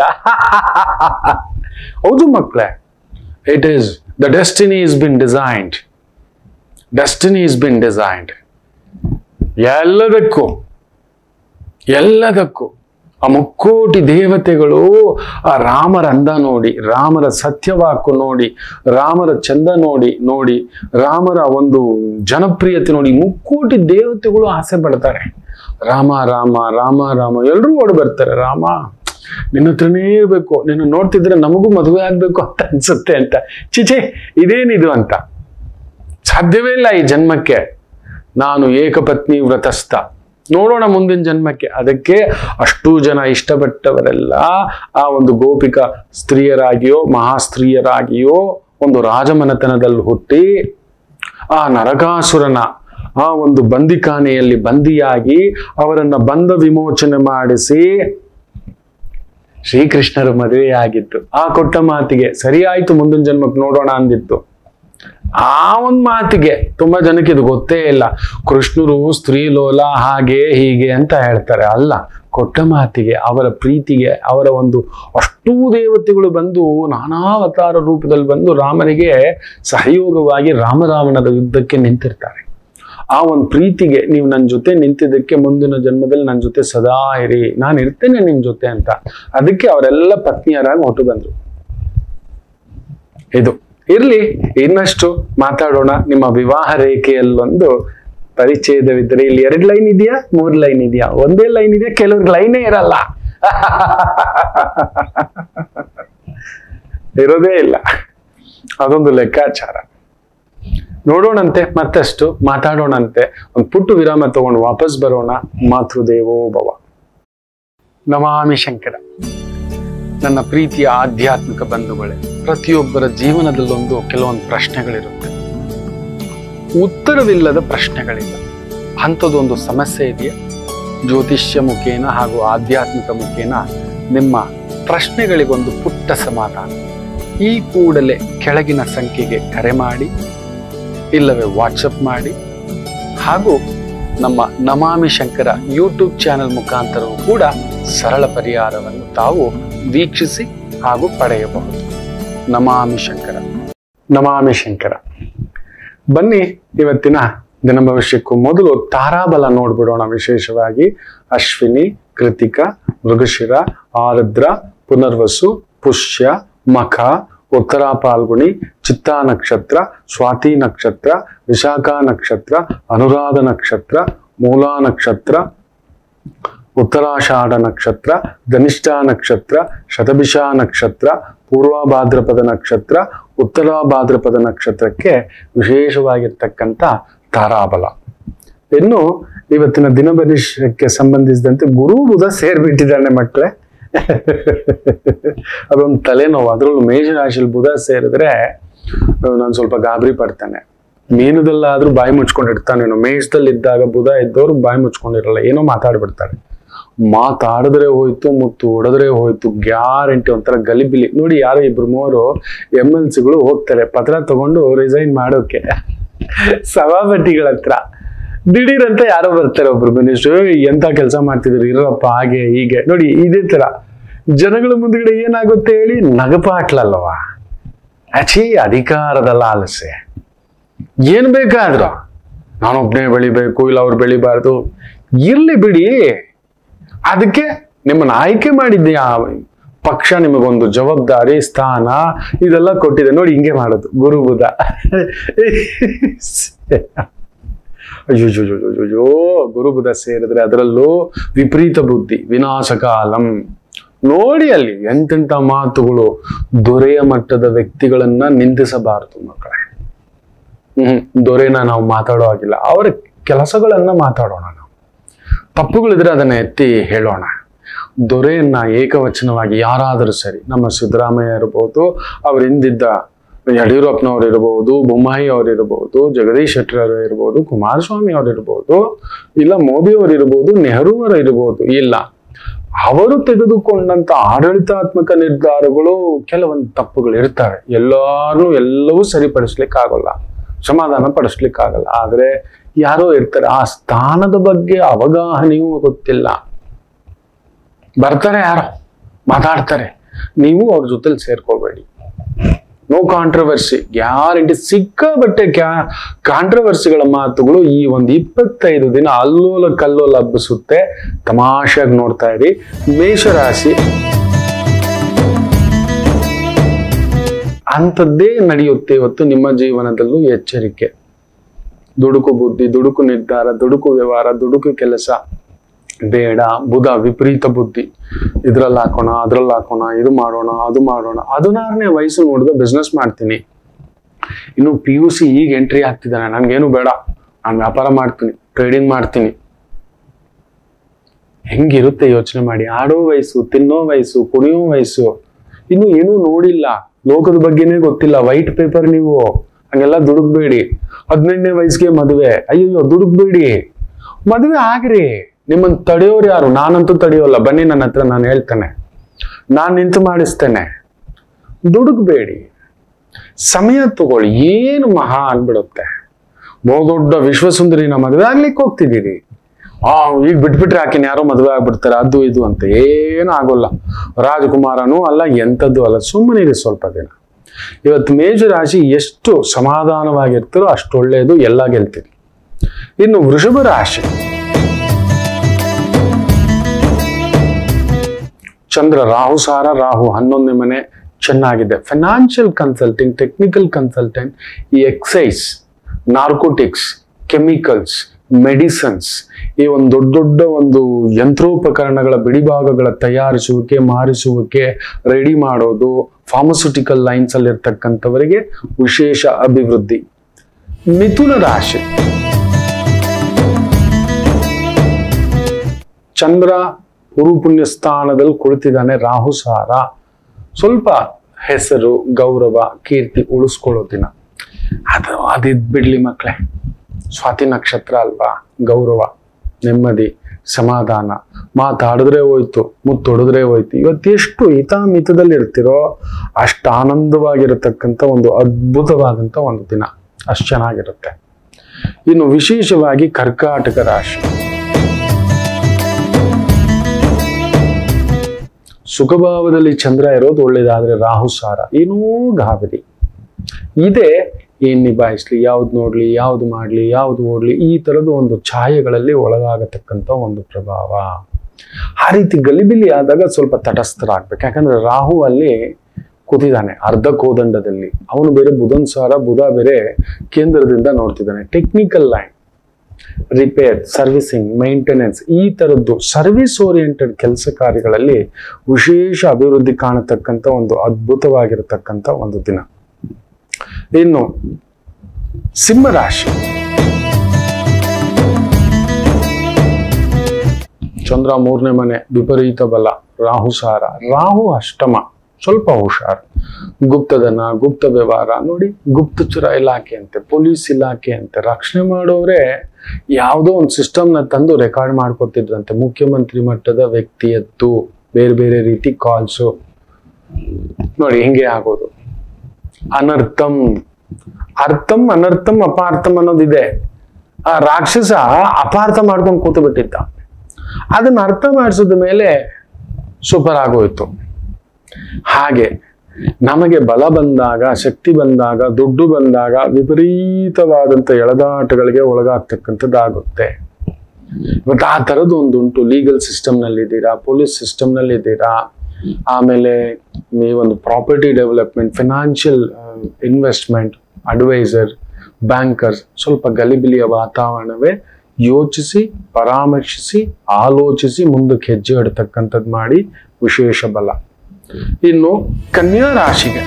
ಹೌದು ಮಕ್ಕಳೇ it is the destiny is been designed destiny is been designed ಎಲ್ಲದಕ್ಕೂ ಎಲ್ಲದಕ್ಕೂ ಆ ಮುಕ್ಕೋಟಿ ದೇವತೆಗಳು ಆ ರಾಮರ ಅಂದ ನೋಡಿ ರಾಮರ ಸತ್ಯವಾಕು ನೋಡಿ ರಾಮರ ಚಂದ ನೋಡಿ ನೋಡಿ ರಾಮರ ಒಂದು ಜನಪ್ರಿಯತೆ ನೋಡಿ ಮುಕ್ಕೋಟಿ ದೇವತೆಗಳು ಆಸೆ ಪಡ್ತಾರೆ ರಾಮ ರಾಮ ರಾಮ ರಾಮ ಎಲ್ಲರೂ ಓಡಿ ಬರ್ತಾರೆ ರಾಮ ನಿನ್ನ ಹತ್ರನೇ ಇರ್ಬೇಕು ನಿನ್ನ ನೋಡ್ತಿದ್ರೆ ನಮಗೂ ಮದುವೆ ಆಗ್ಬೇಕು ಅಂತ ಅನ್ಸುತ್ತೆ ಅಂತ ಚಿಚೆ ಇದೇನಿದು ಅಂತ ಸಾಧ್ಯವೇ ಇಲ್ಲ ಈ ಜನ್ಮಕ್ಕೆ ನಾನು ಏಕಪತ್ನಿ ವ್ರತಸ್ಥ ನೋಡೋಣ ಮುಂದಿನ ಜನ್ಮಕ್ಕೆ ಅದಕ್ಕೆ ಅಷ್ಟು ಜನ ಇಷ್ಟಪಟ್ಟವರೆಲ್ಲ ಆ ಒಂದು ಗೋಪಿಕ ಸ್ತ್ರೀಯರಾಗಿಯೋ ಮಹಾಸ್ತ್ರೀಯರಾಗಿಯೋ ಒಂದು ರಾಜಮನೆತನದಲ್ಲಿ ಹುಟ್ಟಿ ಆ ನರಕಾಸುರನ ಆ ಒಂದು ಬಂದಿಖಾನೆಯಲ್ಲಿ ಬಂದಿಯಾಗಿ ಅವರನ್ನ ಬಂಧ ವಿಮೋಚನೆ ಮಾಡಿಸಿ ಶ್ರೀಕೃಷ್ಣರ ಮದುವೆಯಾಗಿತ್ತು ಆ ಕೊಟ್ಟ ಮಾತಿಗೆ ಸರಿಯಾಯ್ತು ಮುಂದಿನ ಜನ್ಮಕ್ಕೆ ನೋಡೋಣ ಅಂದಿತ್ತು ಆ ಒಂದ್ ಮಾತಿಗೆ ತುಂಬಾ ಜನಕ್ಕೆ ಇದು ಗೊತ್ತೇ ಇಲ್ಲ ಕೃಷ್ಣರು ಸ್ತ್ರೀಲೋಲ ಹಾಗೆ ಹೀಗೆ ಅಂತ ಹೇಳ್ತಾರೆ ಅಲ್ಲ ಕೊಟ್ಟ ಮಾತಿಗೆ ಅವರ ಪ್ರೀತಿಗೆ ಅವರ ಒಂದು ಅಷ್ಟೂ ದೇವತೆಗಳು ಬಂದು ನಾನಾ ಅವತಾರ ರೂಪದಲ್ಲಿ ಬಂದು ರಾಮನಿಗೆ ಸಹಯೋಗವಾಗಿ ರಾಮರಾವಣದ ಯುದ್ಧಕ್ಕೆ ನಿಂತಿರ್ತಾರೆ ಆ ಒಂದು ಪ್ರೀತಿಗೆ ನೀವು ನನ್ನ ಜೊತೆ ನಿಂತಿದ್ದಕ್ಕೆ ಮುಂದಿನ ಜನ್ಮದಲ್ಲಿ ನನ್ನ ಜೊತೆ ಸದಾ ಇರಿ ನಾನು ಇರ್ತೇನೆ ನಿಮ್ ಜೊತೆ ಅಂತ ಅದಕ್ಕೆ ಅವರೆಲ್ಲ ಪತ್ನಿಯರಾಗಿ ಹೊಟ್ಟು ಬಂದ್ರು ಇದು ಇರ್ಲಿ ಇನ್ನಷ್ಟು ಮಾತಾಡೋಣ ನಿಮ್ಮ ವಿವಾಹ ರೇಖೆಯಲ್ಲೊಂದು ಪರಿಚಯದವಿದ್ದರೆ ಇಲ್ಲಿ ಎರಡು ಲೈನ್ ಇದೆಯಾ ಮೂರ್ ಲೈನ್ ಇದೆಯಾ ಒಂದೇ ಲೈನ್ ಇದೆಯಾ ಕೆಲವ್ರಿಗೆ ಲೈನೇ ಇರಲ್ಲ ಇರೋದೇ ಇಲ್ಲ ಅದೊಂದು ಲೆಕ್ಕಾಚಾರ ನೋಡೋಣಂತೆ ಮತ್ತಷ್ಟು ಮಾತಾಡೋಣಂತೆ ಒಂದು ಪುಟ್ಟು ವಿರಾಮ ತಗೊಂಡು ವಾಪಸ್ ಬರೋಣ ಮಾತೃದೇವೋ ಭವ ನಮಾಮಿ ಶಂಕರ ನನ್ನ ಪ್ರೀತಿಯ ಆಧ್ಯಾತ್ಮಿಕ ಬಂಧುಗಳೇ ಪ್ರತಿಯೊಬ್ಬರ ಜೀವನದಲ್ಲೊಂದು ಕೆಲವೊಂದು ಪ್ರಶ್ನೆಗಳಿರುತ್ತೆ ಉತ್ತರವಿಲ್ಲದ ಪ್ರಶ್ನೆಗಳಿಲ್ಲ ಅಂಥದ್ದೊಂದು ಸಮಸ್ಯೆ ಇದೆಯಾ ಜ್ಯೋತಿಷ್ಯ ಮುಖೇನ ಹಾಗೂ ಆಧ್ಯಾತ್ಮಿಕ ಮುಖೇನ ನಿಮ್ಮ ಪ್ರಶ್ನೆಗಳಿಗೊಂದು ಪುಟ್ಟ ಸಮಾಧಾನ ಈ ಕೂಡಲೇ ಕೆಳಗಿನ ಸಂಖ್ಯೆಗೆ ಕರೆ ಮಾಡಿ ಇಲ್ಲವೇ ವಾಟ್ಸಪ್ ಮಾಡಿ ಹಾಗೂ ನಮ್ಮ ನಮಾಮಿ ಶಂಕರ ಯೂಟ್ಯೂಬ್ ಚಾನೆಲ್ ಮುಖಾಂತರವೂ ಕೂಡ ಸರಳ ಪರಿಹಾರವನ್ನು ತಾವು ವೀಕ್ಷಿಸಿ ಹಾಗೂ ಪಡೆಯಬಹುದು ನಮಾಮಿ ಶಂಕರ ನಮಾಮಿ ಶಂಕರ ಬನ್ನಿ ಇವತ್ತಿನ ದಿನ ಭವಿಷ್ಯಕ್ಕೂ ಮೊದಲು ತಾರಾಬಲ ನೋಡ್ಬಿಡೋಣ ವಿಶೇಷವಾಗಿ ಅಶ್ವಿನಿ ಕೃತಿಕ ಮೃಗಶಿರ ಆರುದ್ರ ಪುನರ್ವಸು ಪುಷ್ಯ ಮಖ ಉತ್ತರ ಪಾಲ್ಗುಣಿ ಚಿತ್ತಾ ನಕ್ಷತ್ರ ಸ್ವಾತಿ ನಕ್ಷತ್ರ ವಿಶಾಖ ನಕ್ಷತ್ರ ಅನುರಾಧ ನಕ್ಷತ್ರ ಮೂಲಾ ನಕ್ಷತ್ರ ಉತ್ತರಾಷಾಢ ನಕ್ಷತ್ರ ಧನಿಷ್ಠ ನಕ್ಷತ್ರ ಶತಭಿಷ ನಕ್ಷತ್ರ ಪೂರ್ವ ಭಾದ್ರಪದ ನಕ್ಷತ್ರ ಉತ್ತರ ಭಾದ್ರಪದ ನಕ್ಷತ್ರಕ್ಕೆ ವಿಶೇಷವಾಗಿರ್ತಕ್ಕಂಥ ತಾರಾಬಲ ಇನ್ನು ಇವತ್ತಿನ ದಿನ ಭವಿಷ್ಯಕ್ಕೆ ಸಂಬಂಧಿಸಿದಂತೆ ಗುರು ಬುಧ ಸೇರ್ಬಿಟ್ಟಿದ್ದಾನೆ ಮಕ್ಕಳೇ ಅದೊಂದು ತಲೆನೋವು ಅದರಲ್ಲೂ ಮೇಷರಾಶಿಲಿ ಬುಧ ಸೇರಿದ್ರೆ ನಾನು ಸ್ವಲ್ಪ ಗಾಬರಿ ಪಡ್ತಾನೆ ಮೀನದಲ್ಲಾದ್ರೂ ಬಾಯಿ ಮುಚ್ಕೊಂಡಿರ್ತಾನೇನೋ ಮೇಷದಲ್ಲಿ ಇದ್ದಾಗ ಬುಧ ಇದ್ದವ್ರು ಬಾಯಿ ಮುಚ್ಕೊಂಡಿರಲ್ಲ ಏನೋ ಮಾತಾಡ್ಬಿಡ್ತಾರೆ ಮಾತಾಡಿದ್ರೆ ಹೋಯ್ತು ಮುತ್ತು ಹೊಡೆದ್ರೆ ಹೋಯ್ತು ಗ್ಯಾರಂಟಿ ಒಂಥರ ಗಲಿಬಿಲಿ ನೋಡಿ ಯಾರೋ ಇಬ್ರು ಮೂವರು ಎಮ್ ಎಲ್ ಸಿಗಳು ಹೋಗ್ತಾರೆ ಪತ್ರ ತಗೊಂಡು ರಿಸೈನ್ ಮಾಡೋಕೆ ಸಭಾಪತಿಗಳ ಹತ್ರ ದಿಢೀರ್ ಅಂತ ಯಾರೋ ಬರ್ತಾರೆ ಒಬ್ರು ಮಿನಿಸ್ಟ್ರು ಎಂತ ಕೆಲಸ ಮಾಡ್ತಿದ್ರು ಇರಪ್ಪ ಹಾಗೆ ಹೀಗೆ ನೋಡಿ ಇದೇ ತರ ಜನಗಳ ಮುಂದ್ಗಡೆ ಏನಾಗುತ್ತೆ ಹೇಳಿ ನಗಪಾಟ್ಲಲ್ವಾ ಅಚಿ ಅಧಿಕಾರದ ಲಾಲಸೆ ಏನ್ ಬೇಕಾದ್ರು ನಾನೊಬ್ನೇ ಬೆಳಿಬೇಕು ಇಲ್ಲ ಅವ್ರು ಬೆಳಿಬಾರ್ದು ಇರ್ಲಿ ಬಿಡಿ ಅದಕ್ಕೆ ನಿಮ್ಮನ್ನ ಆಯ್ಕೆ ಮಾಡಿದ್ದೆ ಆ ಪಕ್ಷ ನಿಮಗೊಂದು ಜವಾಬ್ದಾರಿ ಸ್ಥಾನ ಇದೆಲ್ಲ ಕೊಟ್ಟಿದೆ ನೋಡಿ ಹಿಂಗೆ ಮಾಡೋದು ಗುರು ಬುಧ ಅಯ್ಯೋ ಗುರು ಬುಧ ಸೇರಿದ್ರೆ ಅದರಲ್ಲೂ ವಿಪರೀತ ಬುದ್ಧಿ ವಿನಾಶಕಾಲಂ ನೋಡಿ ಅಲ್ಲಿ ಎಂತೆಂತ ಮಾತುಗಳು ದೊರೆಯ ಮಟ್ಟದ ವ್ಯಕ್ತಿಗಳನ್ನ ನಿಂದಿಸಬಾರದು ಮಕ್ಕಳೇ ಹ್ಮ್ ದೊರೆನ ನಾವು ಮಾತಾಡೋ ಹಾಗಿಲ್ಲ ಅವರ ಕೆಲಸಗಳನ್ನ ಮಾತಾಡೋಣ ನಾವು ತಪ್ಪುಗಳಿದ್ರೆ ಅದನ್ನ ಎತ್ತಿ ಹೇಳೋಣ ದೊರೆಯನ್ನ ಏಕವಚನವಾಗಿ ಯಾರಾದರೂ ಸರಿ ನಮ್ಮ ಸಿದ್ದರಾಮಯ್ಯ ಇರಬಹುದು ಅವ್ರ ಹಿಂದಿದ್ದ ಯಡಿಯೂರಪ್ಪನವ್ರು ಇರಬಹುದು ಬೊಮ್ಮಾಯಿ ಅವ್ರು ಇರಬಹುದು ಜಗದೀಶ್ ಶೆಟ್ಟರ್ ಅವರು ಇರಬಹುದು ಕುಮಾರಸ್ವಾಮಿ ಅವ್ರು ಇರಬಹುದು ಇಲ್ಲ ಮೋದಿ ಅವರು ಇರಬಹುದು ನೆಹರು ಅವರು ಇರಬಹುದು ಇಲ್ಲ ಅವರು ತೆಗೆದುಕೊಂಡಂತ ಆಡಳಿತಾತ್ಮಕ ನಿರ್ಧಾರಗಳು ಕೆಲವೊಂದು ತಪ್ಪುಗಳು ಇರ್ತವೆ ಎಲ್ಲಾರು ಎಲ್ಲವೂ ಸರಿಪಡಿಸ್ಲಿಕ್ಕೆ ಆಗೋಲ್ಲ ಸಮಾಧಾನ ಪಡಿಸ್ಲಿಕ್ಕಾಗಲ್ಲ ಆದ್ರೆ ಯಾರೋ ಇರ್ತಾರೆ ಆ ಸ್ಥಾನದ ಬಗ್ಗೆ ಅವಗಾಹನೆಯೂ ಗೊತ್ತಿಲ್ಲ ಬರ್ತಾರೆ ಯಾರೋ ಮಾತಾಡ್ತಾರೆ ನೀವು ಅವ್ರ ಜೊತೆಲಿ ಸೇರ್ಕೋಬೇಡಿ ನೋ ಕಾಂಟ್ರವರ್ಸಿ ಗ್ಯಾರಂಟಿ ಸಿಕ್ಕಾಬಟ್ಟೆ ಕ್ಯಾ ಕಾಂಟ್ರವರ್ಸಿಗಳ ಮಾತುಗಳು ಈ ಒಂದು ಇಪ್ಪತ್ತೈದು ದಿನ ಅಲ್ಲೋಲ ಕಲ್ಲೋಲ ಹಬ್ಬಿಸುತ್ತೆ ತಮಾಷೆಯಾಗಿ ನೋಡ್ತಾ ಇರಿ ಮೇಷರಾಶಿ ಅಂಥದ್ದೇ ನಡೆಯುತ್ತೆ ಇವತ್ತು ನಿಮ್ಮ ಜೀವನದಲ್ಲೂ ಎಚ್ಚರಿಕೆ ದುಡುಕು ಬುದ್ಧಿ ದುಡುಕು ನಿರ್ಧಾರ ದುಡುಕು ವ್ಯವಹಾರ ದುಡುಕು ಕೆಲಸ ಬೇಡ ಬುಧ ವಿಪರೀತ ಬುದ್ಧಿ ಇದ್ರಲ್ಲಿ ಹಾಕೋಣ ಅದ್ರಲ್ಲಿ ಹಾಕೋಣ ಇದು ಮಾಡೋಣ ಅದು ಮಾಡೋಣ ಹದಿನಾರನೇ ವಯಸ್ಸು ನೋಡಿದ್ರೆ ಬಿಸ್ನೆಸ್ ಮಾಡ್ತೀನಿ ಇನ್ನು ಪಿ ಯು ಸಿ ಈಗ ಎಂಟ್ರಿ ಆಗ್ತಿದ್ದಾನೆ ನನ್ಗೇನು ಬೇಡ ನಾನು ವ್ಯಾಪಾರ ಮಾಡ್ತೀನಿ ಟ್ರೇಡಿಂಗ್ ಮಾಡ್ತೀನಿ ಹೆಂಗಿರುತ್ತೆ ಯೋಚನೆ ಮಾಡಿ ಆಡೋ ವಯಸ್ಸು ತಿನ್ನೋ ವಯಸ್ಸು ಕುಣಿಯೋ ವಯಸ್ಸು ಇನ್ನು ಏನೂ ನೋಡಿಲ್ಲ ಲೋಕದ ಬಗ್ಗೆನೇ ಗೊತ್ತಿಲ್ಲ ವೈಟ್ ಪೇಪರ್ ನೀವು ಹಂಗೆಲ್ಲ ದುಡುಕ್ಬೇಡಿ ಹದಿನೆಂಟನೇ ವಯಸ್ಸಿಗೆ ಮದುವೆ ಅಯ್ಯೋ ದುಡುಕ್ಬೇಡಿ ಮದುವೆ ಆಗ್ರಿ ನಿಮ್ಮನ್ನ ತಡೆಯೋರು ಯಾರು ನಾನಂತೂ ತಡೆಯೋಲ್ಲ ಬನ್ನಿ ನನ್ನ ಹತ್ರ ನಾನು ಹೇಳ್ತೇನೆ ನಾನು ನಿಂತು ಮಾಡಿಸ್ತೇನೆ ದುಡುಕ್ಬೇಡಿ ಸಮಯ ತಗೊಳ್ಳಿ ಏನು ಮಹಾ ಅನ್ಬಿಡುತ್ತೆ ಬಹುದೊಡ್ಡ ವಿಶ್ವಸುಂದರಿನ ಮದುವೆ ಆಗ್ಲಿಕ್ಕೆ ಹೋಗ್ತಿದ್ದೀರಿ ಆ ಈಗ ಬಿಟ್ಬಿಟ್ರೆ ಆಕಿನ ಯಾರೋ ಮದುವೆ ಆಗ್ಬಿಡ್ತಾರೆ ಅದು ಇದು ಅಂತ ಏನು ಆಗೋಲ್ಲ ರಾಜಕುಮಾರನೂ ಅಲ್ಲ ಎಂಥದ್ದು ಅಲ್ಲ ಸುಮ್ಮನಿರಿ ಸ್ವಲ್ಪ ದಿನ ಇವತ್ತು ಮೇಷರಾಶಿ ಎಷ್ಟು ಸಮಾಧಾನವಾಗಿರ್ತಾರೋ ಅಷ್ಟು ಒಳ್ಳೆಯದು ಎಲ್ಲ ಗೆಲ್ತೀರಿ ಇನ್ನು ವೃಷಭ ರಾಶಿ ಚಂದ್ರ ರಾಹು ಸಾರ ರಾಹು ಹನ್ನೊಂದನೇ ಮನೆ ಚೆನ್ನಾಗಿದೆ ಫೈನಾನ್ಷಿಯಲ್ ಕನ್ಸಲ್ಟಿಂಗ್ ಟೆಕ್ನಿಕಲ್ ಕನ್ಸಲ್ಟೆಂಟ್ ಈ ಎಕ್ಸೈಸ್ ನಾರ್ಕೋಟಿಕ್ಸ್ ಕೆಮಿಕಲ್ಸ್ ಮೆಡಿಸನ್ಸ್ ಈ ಒಂದು ದೊಡ್ಡ ದೊಡ್ಡ ಒಂದು ಯಂತ್ರೋಪಕರಣಗಳ ಬಿಡಿಭಾಗಗಳ ತಯಾರಿಸುವಿಕೆ ಮಾರಿಸುವಿಕೆ ರೆಡಿ ಮಾಡೋದು ಫಾರ್ಮಸ್ಯೂಟಿಕಲ್ ಲೈನ್ಸ್ ಅಲ್ಲಿ ಇರ್ತಕ್ಕಂಥವರಿಗೆ ವಿಶೇಷ ಅಭಿವೃದ್ಧಿ ಮಿಥುನ ರಾಶಿ ಚಂದ್ರ ಗುರು ಪುಣ್ಯ ಸ್ಥಾನದಲ್ಲಿ ಕುಳಿತಿದ್ದಾನೆ ರಾಹು ಸಾರ ಸ್ವಲ್ಪ ಹೆಸರು ಗೌರವ ಕೀರ್ತಿ ಉಳಿಸ್ಕೊಳ್ಳೋ ದಿನ ಅದು ಅದಿದ್ ಬಿಡ್ಲಿ ಮಕ್ಕಳೇ ಸ್ವಾತಿ ನಕ್ಷತ್ರ ಅಲ್ವಾ ಗೌರವ ನೆಮ್ಮದಿ ಸಮಾಧಾನ ಮಾತಾಡಿದ್ರೆ ಹೋಯ್ತು ಮುತ್ತೊಡಿದ್ರೆ ಹೋಯ್ತು ಇವತ್ತೆಷ್ಟು ಹಿತಾಮಿತದಲ್ಲಿ ಇರ್ತಿರೋ ಅಷ್ಟು ಆನಂದವಾಗಿರತಕ್ಕಂಥ ಒಂದು ಅದ್ಭುತವಾದಂಥ ಒಂದು ದಿನ ಅಷ್ಟು ಚೆನ್ನಾಗಿರುತ್ತೆ ಇನ್ನು ವಿಶೇಷವಾಗಿ ಕರ್ಕಾಟಕ ರಾಶಿ ಸುಖಭಾವದಲ್ಲಿ ಚಂದ್ರ ಇರೋದು ಒಳ್ಳೇದಾದ್ರೆ ರಾಹು ಸಾರ ಏನೂ ಗಾಬರಿ ಇದೆ ಏನ್ ನಿಭಾಯಿಸ್ಲಿ ಯಾವ್ದು ನೋಡ್ಲಿ ಯಾವ್ದು ಮಾಡ್ಲಿ ಯಾವ್ದು ಓಡ್ಲಿ ಈ ತರದ ಒಂದು ಛಾಯೆಗಳಲ್ಲಿ ಒಳಗಾಗತಕ್ಕಂಥ ಒಂದು ಪ್ರಭಾವ ಆ ರೀತಿ ಗಲಿಬಿಲಿ ಆದಾಗ ಸ್ವಲ್ಪ ತಟಸ್ಥರಾಗ್ಬೇಕು ಯಾಕಂದ್ರೆ ರಾಹು ಅಲ್ಲಿ ಕೂತಿದ್ದಾನೆ ಅರ್ಧ ಕೋದಂಡದಲ್ಲಿ ಅವನು ಬೇರೆ ಬುಧನ್ ಸಾರ ಬುಧ ಬೇರೆ ಕೇಂದ್ರದಿಂದ ನೋಡ್ತಿದ್ದಾನೆ technical line repair servicing maintenance ಈ ತರದ್ದು ಸರ್ವಿಸ್ ಓರಿಯೆಂಟೆಡ್ ಕೆಲಸ ಕಾರ್ಯಗಳಲ್ಲಿ ವಿಶೇಷ ಅಭಿವೃದ್ಧಿ ಕಾಣತಕ್ಕಂಥ ಒಂದು ಅದ್ಭುತವಾಗಿರತಕ್ಕಂಥ ಒಂದು ದಿನ ಇನ್ನು ಸಿಂಹರಾಶಿ ಚಂದ್ರ ಮೂರನೇ ಮನೆ ವಿಪರೀತ ಬಲ ರಾಹು ಸಾರ ರಾಹು ಅಷ್ಟಮ ಸ್ವಲ್ಪ ಹುಷಾರ್ ಗುಪ್ತದನ ಗುಪ್ತ ವ್ಯವಹಾರ ನೋಡಿ ಗುಪ್ತಚರ ಇಲಾಖೆ ಅಂತೆ ಪೊಲೀಸ್ ಇಲಾಖೆ ಅಂತೆ ರಕ್ಷಣೆ ಮಾಡೋರೆ ಯಾವುದೋ ಒಂದು ಸಿಸ್ಟಮ್ನ ತಂದು ರೆಕಾರ್ಡ್ ಮಾಡ್ಕೊತಿದ್ರಂತೆ ಮುಖ್ಯಮಂತ್ರಿ ಮಟ್ಟದ ವ್ಯಕ್ತಿಯದ್ದು ಬೇರೆ ಬೇರೆ ರೀತಿ ಕಾಲ್ಸು ನೋಡಿ ಹಿಂಗೆ ಆಗೋದು ಅನರ್ಥಂ ಅರ್ಥಂ ಅನರ್ಥಂ ಅಪಾರ್ಥಂ ಅನ್ನೋದಿದೆ ಆ ರಾಕ್ಷಸ ಅಪಾರ್ಥ ಮಾಡ್ಕೊಂಡು ಕೂತು ಬಿಟ್ಟಿದ್ದ ಅದನ್ನ ಅರ್ಥ ಮಾಡಿಸಿದ ಮೇಲೆ ಸೂಪರ್ ಆಗೋಯ್ತು ಹಾಗೆ ನಮಗೆ ಬಲ ಬಂದಾಗ ಶಕ್ತಿ ಬಂದಾಗ ದುಡ್ಡು ಬಂದಾಗ ವಿಪರೀತವಾದಂಥ ಎಳೆದಾಟಗಳಿಗೆ ಒಳಗಾಗ್ತಕ್ಕಂಥದ್ದಾಗುತ್ತೆ ಇವತ್ತು ಆ ಥರದ್ದು ಒಂದು ಉಂಟು ಲೀಗಲ್ ಸಿಸ್ಟಮ್ನಲ್ಲಿದ್ದೀರಾ ಪೊಲೀಸ್ ಸಿಸ್ಟಮ್ನಲ್ಲಿದ್ದೀರಾ ಆಮೇಲೆ ನೀವೊಂದು property development financial investment advisor bankers ಸ್ವಲ್ಪ ಗಲಿಬಿಲಿಯ ವಾತಾವರಣವೇ ಯೋಚಿಸಿ ಪರಾಮರ್ಶಿಸಿ ಆಲೋಚಿಸಿ ಮುಂದಕ್ಕೆ ಹೆಜ್ಜೆ ಇಡ್ತಕ್ಕಂಥದ್ದು ಮಾಡಿ ವಿಶೇಷ ಬಲ ಇನ್ನು ಕನ್ಯಾ ರಾಶಿಗೆ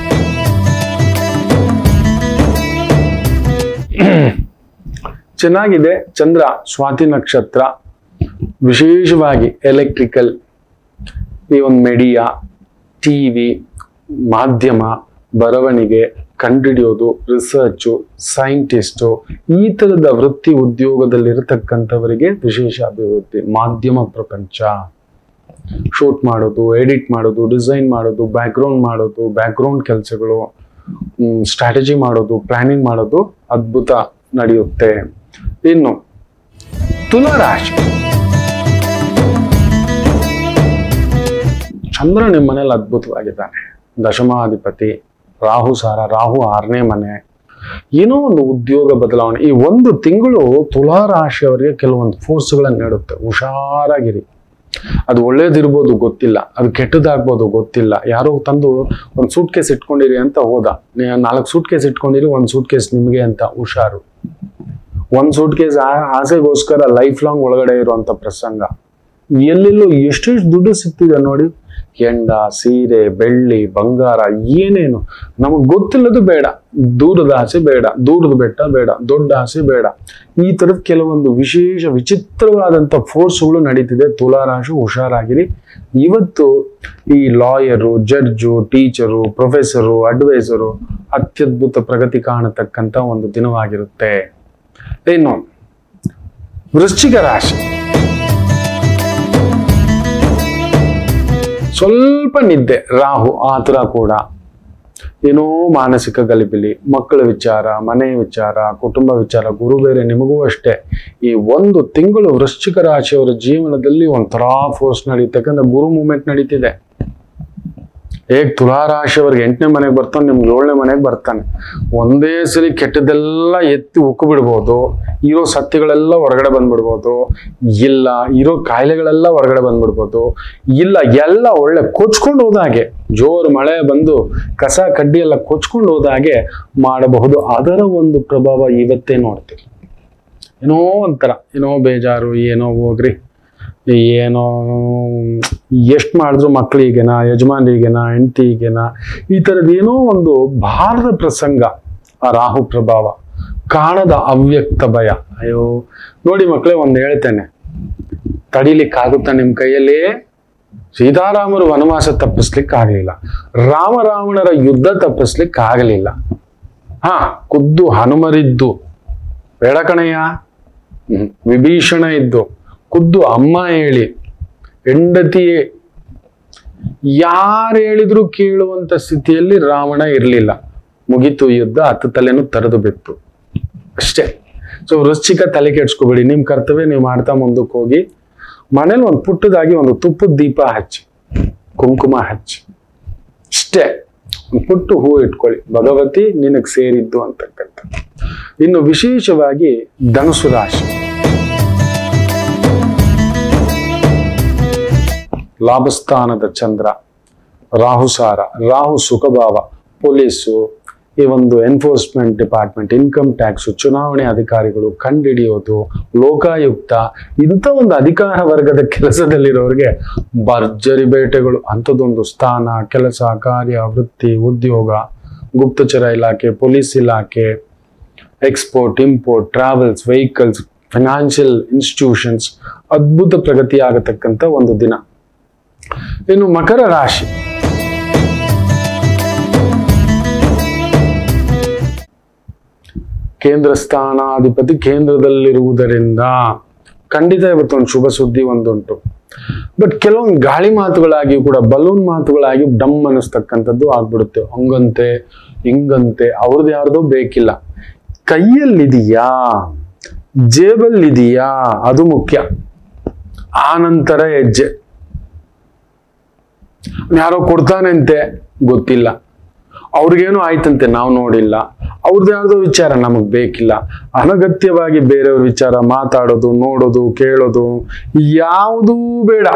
ಚೆನ್ನಾಗಿದೆ ಚಂದ್ರ ಸ್ವಾತಿ ನಕ್ಷತ್ರ ವಿಶೇಷವಾಗಿ ಎಲೆಕ್ಟ್ರಿಕಲ್ ಈ ಒಂದು ಮೆಡಿಯಾ ಟಿವಿ ಮಾಧ್ಯಮ ಬರವಣಿಗೆ ಕಂಡುಹಿಡಿಯೋದು ರಿಸರ್ಚು ಸೈಂಟಿಸ್ಟು ಈ ಥರದ ವೃತ್ತಿ ಉದ್ಯೋಗದಲ್ಲಿರತಕ್ಕಂಥವರಿಗೆ ವಿಶೇಷ ಅಭಿವೃದ್ಧಿ ಮಾಧ್ಯಮ ಪ್ರಪಂಚ ಶೂಟ್ ಮಾಡೋದು ಎಡಿಟ್ ಮಾಡೋದು ಡಿಸೈನ್ ಮಾಡೋದು ಬ್ಯಾಕ್ಗ್ರೌಂಡ್ ಮಾಡೋದು ಬ್ಯಾಕ್ಗ್ರೌಂಡ್ ಕೆಲಸಗಳು ಸ್ಟ್ರಾಟಜಿ ಮಾಡೋದು ಪ್ಲಾನಿಂಗ್ ಮಾಡೋದು ಅದ್ಭುತ ನಡೆಯುತ್ತೆ ಇನ್ನು ತುಲಾರಾಶಿ ಚಂದ್ರ ನಿಮ್ಮ ಮನೇಲಿ ಅದ್ಭುತವಾಗಿದ್ದಾನೆ ದಶಮಾಧಿಪತಿ ರಾಹು ಸಾರ ರಾಹು ಆರನೇ ಮನೆ ಏನೋ ಒಂದು ಉದ್ಯೋಗ ಬದಲಾವಣೆ ಈ ಒಂದು ತಿಂಗಳು ತುಲಾ ರಾಶಿಯವರಿಗೆ ಕೆಲವೊಂದು ಫೋರ್ಸ್ಗಳನ್ನು ನೀಡುತ್ತೆ ಹುಷಾರಾಗಿರಿ ಅದು ಒಳ್ಳೇದಿರ್ಬೋದು ಗೊತ್ತಿಲ್ಲ ಅದು ಕೆಟ್ಟದಾಗ್ಬೋದು ಗೊತ್ತಿಲ್ಲ ಯಾರೋ ತಂದು ಒಂದು ಸೂಟ್ ಕೇಸ್ ಇಟ್ಕೊಂಡಿರಿ ಅಂತ ಹೋದ ನೀ- ನಾಲ್ಕು ಸೂಟ್ ಕೇಸ್ ಇಟ್ಕೊಂಡಿರಿ ಒಂದು ಸೂಟ್ ಕೇಸ್ ನಿಮಗೆ ಅಂತ ಹುಷಾರು ಒಂದ್ ಸೂಟ್ ಕೇಸ್ ಆಸೆಗೋಸ್ಕರ ಲೈಫ್ ಲಾಂಗ್ ಒಳಗಡೆ ಇರುವಂತ ಪ್ರಸಂಗ ಎಲ್ಲೆಲ್ಲೋ ಎಷ್ಟೆಷ್ಟು ದುಡ್ಡು ಸಿಗ್ತಿದೆ ನೋಡಿ ಎಂಡ ಸೀರೆ ಬೆಳ್ಳಿ ಬಂಗಾರ ಏನೇನು ನಮಗ್ ಗೊತ್ತಿಲ್ಲದು ಬೇಡ ದೂರದ ಆಸೆ ಬೇಡ ದೂರದ ಬೆಟ್ಟ ಬೇಡ ದೊಡ್ಡ ಆಸೆ ಬೇಡ ಈ ತರದ ಕೆಲವೊಂದು ವಿಶೇಷ ವಿಚಿತ್ರವಾದಂತ ಫೋರ್ಸ್ಗಳು ನಡೀತಿದೆ ತುಲಾರಾಶಿ ಹುಷಾರಾಗಿರಿ ಇವತ್ತು ಈ lawyer judge teacher professor advisor ಅತ್ಯದ್ಭುತ ಪ್ರಗತಿ ಕಾಣತಕ್ಕಂತ ಒಂದು ದಿನವಾಗಿರುತ್ತೆ ಇನ್ನು ವೃಶ್ಚಿಕ ರಾಶಿ ಸ್ವಲ್ಪ ನಿದ್ದೆ ರಾಹು ಆತುರ ಕೂಡ ಏನೋ ಮಾನಸಿಕ ಗಲಿಬಿಲಿ ಮಕ್ಕಳ ವಿಚಾರ ಮನೆ ವಿಚಾರ ಕುಟುಂಬ ವಿಚಾರ ಗುರು ಬೇರೆ ನಿಮಗೂ ಅಷ್ಟೇ ಈ ಒಂದು ತಿಂಗಳು ವೃಶ್ಚಿಕ ರಾಶಿಯವರ ಜೀವನದಲ್ಲಿ ಒಂಥರ ಫೋರ್ಸ್ ನಡೀತೆ ಯಾಕಂದ್ರೆ ಗುರು ಮೂಮೆಂಟ್ ನಡೀತಿದೆ ಹೇಗ್ ತುಲಾರಾಶಿಯವ್ರಿಗೆ ಎಂಟನೇ ಮನೆಗೆ ಬರ್ತಾನೆ ನಿಮ್ಗೆ ಏಳನೇ ಮನೆಗೆ ಬರ್ತಾನೆ ಒಂದೇ ಸರಿ ಕೆಟ್ಟದೆಲ್ಲ ಎತ್ತಿ ಉಕ್ಕು ಬಿಡ್ಬೋದು ಇರೋ ಸತ್ಯಗಳೆಲ್ಲ ಹೊರಗಡೆ ಬಂದ್ಬಿಡ್ಬೋದು ಇಲ್ಲ ಇರೋ ಕಾಯಿಲೆಗಳೆಲ್ಲ ಹೊರಗಡೆ ಬಂದ್ಬಿಡ್ಬೋದು ಇಲ್ಲ ಎಲ್ಲ ಒಳ್ಳೆ ಕೊಚ್ಕೊಂಡು ಹೋದಾಗೆ ಜೋರು ಮಳೆ ಬಂದು ಕಸ ಕಡ್ಡಿ ಎಲ್ಲ ಕೊಚ್ಕೊಂಡು ಹೋದಾಗೆ ಮಾಡಬಹುದು ಅದರ ಒಂದು ಪ್ರಭಾವ ಇವತ್ತೇ ನೋಡ್ತೀವಿ ಏನೋ ಒಂಥರ ಏನೋ ಬೇಜಾರು ಏನೋ ಹೋಗ್ರಿ ಏನೋ ಎಷ್ಟು ಮಾಡಿದ್ರು ಮಕ್ಕಳಿಗೆನಾ ಯಜಮಾನರಿಗೆನಾ ಹೆಂಡತಿಗೆನಾ ಈ ಥರದ್ದು ಏನೋ ಒಂದು ಭಾರದ ಪ್ರಸಂಗ ಆ ರಾಹು ಪ್ರಭಾವ ಕಾಣದ ಅವ್ಯಕ್ತ ಭಯ ಅಯ್ಯೋ ನೋಡಿ ಮಕ್ಕಳೇ ಒಂದು ಹೇಳ್ತೇನೆ ತಡಿಲಿಕ್ಕಾಗುತ್ತಾ ನಿಮ್ಮ ಕೈಯಲ್ಲಿ ಸೀತಾರಾಮರು ವನವಾಸ ತಪ್ಪಿಸ್ಲಿಕ್ಕೆ ಆಗಲಿಲ್ಲ ರಾಮ ರಾವಣರ ಯುದ್ಧ ತಪ್ಪಿಸ್ಲಿಕ್ಕೆ ಆಗಲಿಲ್ಲ ಹಾ ಖುದ್ದು ಹನುಮರಿದ್ದು ಬೇಡ ಕಣಯ್ಯ ಹ್ಮ್. ವಿಭೀಷಣ ಇದ್ದು ಖುದ್ದು ಅಮ್ಮ ಹೇಳಿ ಹೆಂಡತಿಯೇ ಯಾರು ಹೇಳಿದ್ರು ಕೇಳುವಂತ ಸ್ಥಿತಿಯಲ್ಲಿ ರಾವಣ ಇರಲಿಲ್ಲ ಮುಗೀತು ಯುದ್ಧ ಹತ್ತು ತಲೆನೂ ತರೆದು ಬಿತ್ತು ಅಷ್ಟೇ ಸೊ ವೃಶ್ಚಿಕ ತಲೆ ಕೆಡ್ಸ್ಕೊಬೇಡಿ ನಿಮ್ ಕರ್ತವ್ಯ ನೀವು ಮಾಡ್ತಾ ಮುಂದಕ್ಕೆ ಹೋಗಿ ಮನೇಲಿ ಒಂದು ಪುಟ್ಟದಾಗಿ ಒಂದು ತುಪ್ಪದ ದೀಪ ಹಚ್ಚಿ ಕುಂಕುಮ ಹಚ್ಚಿ ಅಷ್ಟೇ ಒಂದು ಪುಟ್ಟು ಹೂ ಇಟ್ಕೊಳ್ಳಿ ಭಗವತಿ ನಿನಗೆ ಸೇರಿದ್ದು ಅಂತಕ್ಕಂಥ ಇನ್ನು ವಿಶೇಷವಾಗಿ ಧನುಸು ರಾಶಿ ಲಾಭಸ್ಥಾನದ ಚಂದ್ರ ರಾಹುಸಾರ ರಾಹು ಸುಖಭಾವ ಪೊಲೀಸು ಈ ಒಂದು ಎನ್ಫೋರ್ಸ್ಮೆಂಟ್ ಡಿಪಾರ್ಟ್ಮೆಂಟ್ ಇನ್ಕಮ್ ಟ್ಯಾಕ್ಸ್ ಚುನಾವಣೆ ಅಧಿಕಾರಿಗಳು ಕಂಡುಹಿಡಿಯೋದು ಲೋಕಾಯುಕ್ತ ಇಂಥ ಒಂದು ಅಧಿಕಾರ ವರ್ಗದ ಕೆಲಸದಲ್ಲಿರೋರಿಗೆ ಭರ್ಜರಿ ಬೇಟೆಗಳು ಅಂಥದ್ದೊಂದು ಸ್ಥಾನ ಕೆಲಸ ಕಾರ್ಯ ವೃತ್ತಿ ಉದ್ಯೋಗ ಗುಪ್ತಚರ ಇಲಾಖೆ ಪೊಲೀಸ್ ಇಲಾಖೆ export import travels vehicles financial institutions ಅದ್ಭುತ ಪ್ರಗತಿ ಆಗತಕ್ಕಂಥ ಒಂದು ದಿನ ಇನ್ನು ಮಕರ ರಾಶಿ ಕೇಂದ್ರ ಸ್ಥಾನಾಧಿಪತಿ ಕೇಂದ್ರದಲ್ಲಿರುವುದರಿಂದ ಖಂಡಿತ ಇವತ್ತೊಂದು ಶುಭ ಸುದ್ದಿ ಒಂದುಂಟು ಬಟ್ ಕೆಲವೊಂದು ಗಾಳಿ ಮಾತುಗಳಾಗಿ ಕೂಡ ಬಲೂನ್ ಮಾತುಗಳಾಗಿ ಡಮ್ ಅನ್ನಿಸ್ತಕ್ಕಂಥದ್ದು ಆಗ್ಬಿಡುತ್ತೆ ಹಂಗಂತೆ ಹಿಂಗಂತೆ ಅವ್ರದ್ದು ಯಾರ್ದೋ ಬೇಕಿಲ್ಲ ಕೈಯಲ್ಲಿದೆಯಾ ಜೇಬಲ್ಲಿದೆಯಾ ಅದು ಮುಖ್ಯ ಆ ನಂತರ ಹೆಜ್ಜೆ ಯಾರೋ ಕೊಡ್ತಾನಂತೆ ಗೊತ್ತಿಲ್ಲ ಅವ್ರಿಗೇನೋ ಆಯ್ತಂತೆ ನಾವು ನೋಡಿಲ್ಲ ಅವ್ರದ್ದು ಯಾರ್ದೋ ವಿಚಾರ ನಮಗ್ ಬೇಕಿಲ್ಲ ಅನಗತ್ಯವಾಗಿ ಬೇರೆಯವ್ರ ವಿಚಾರ ಮಾತಾಡೋದು ನೋಡೋದು ಕೇಳೋದು ಯಾವುದೂ ಬೇಡ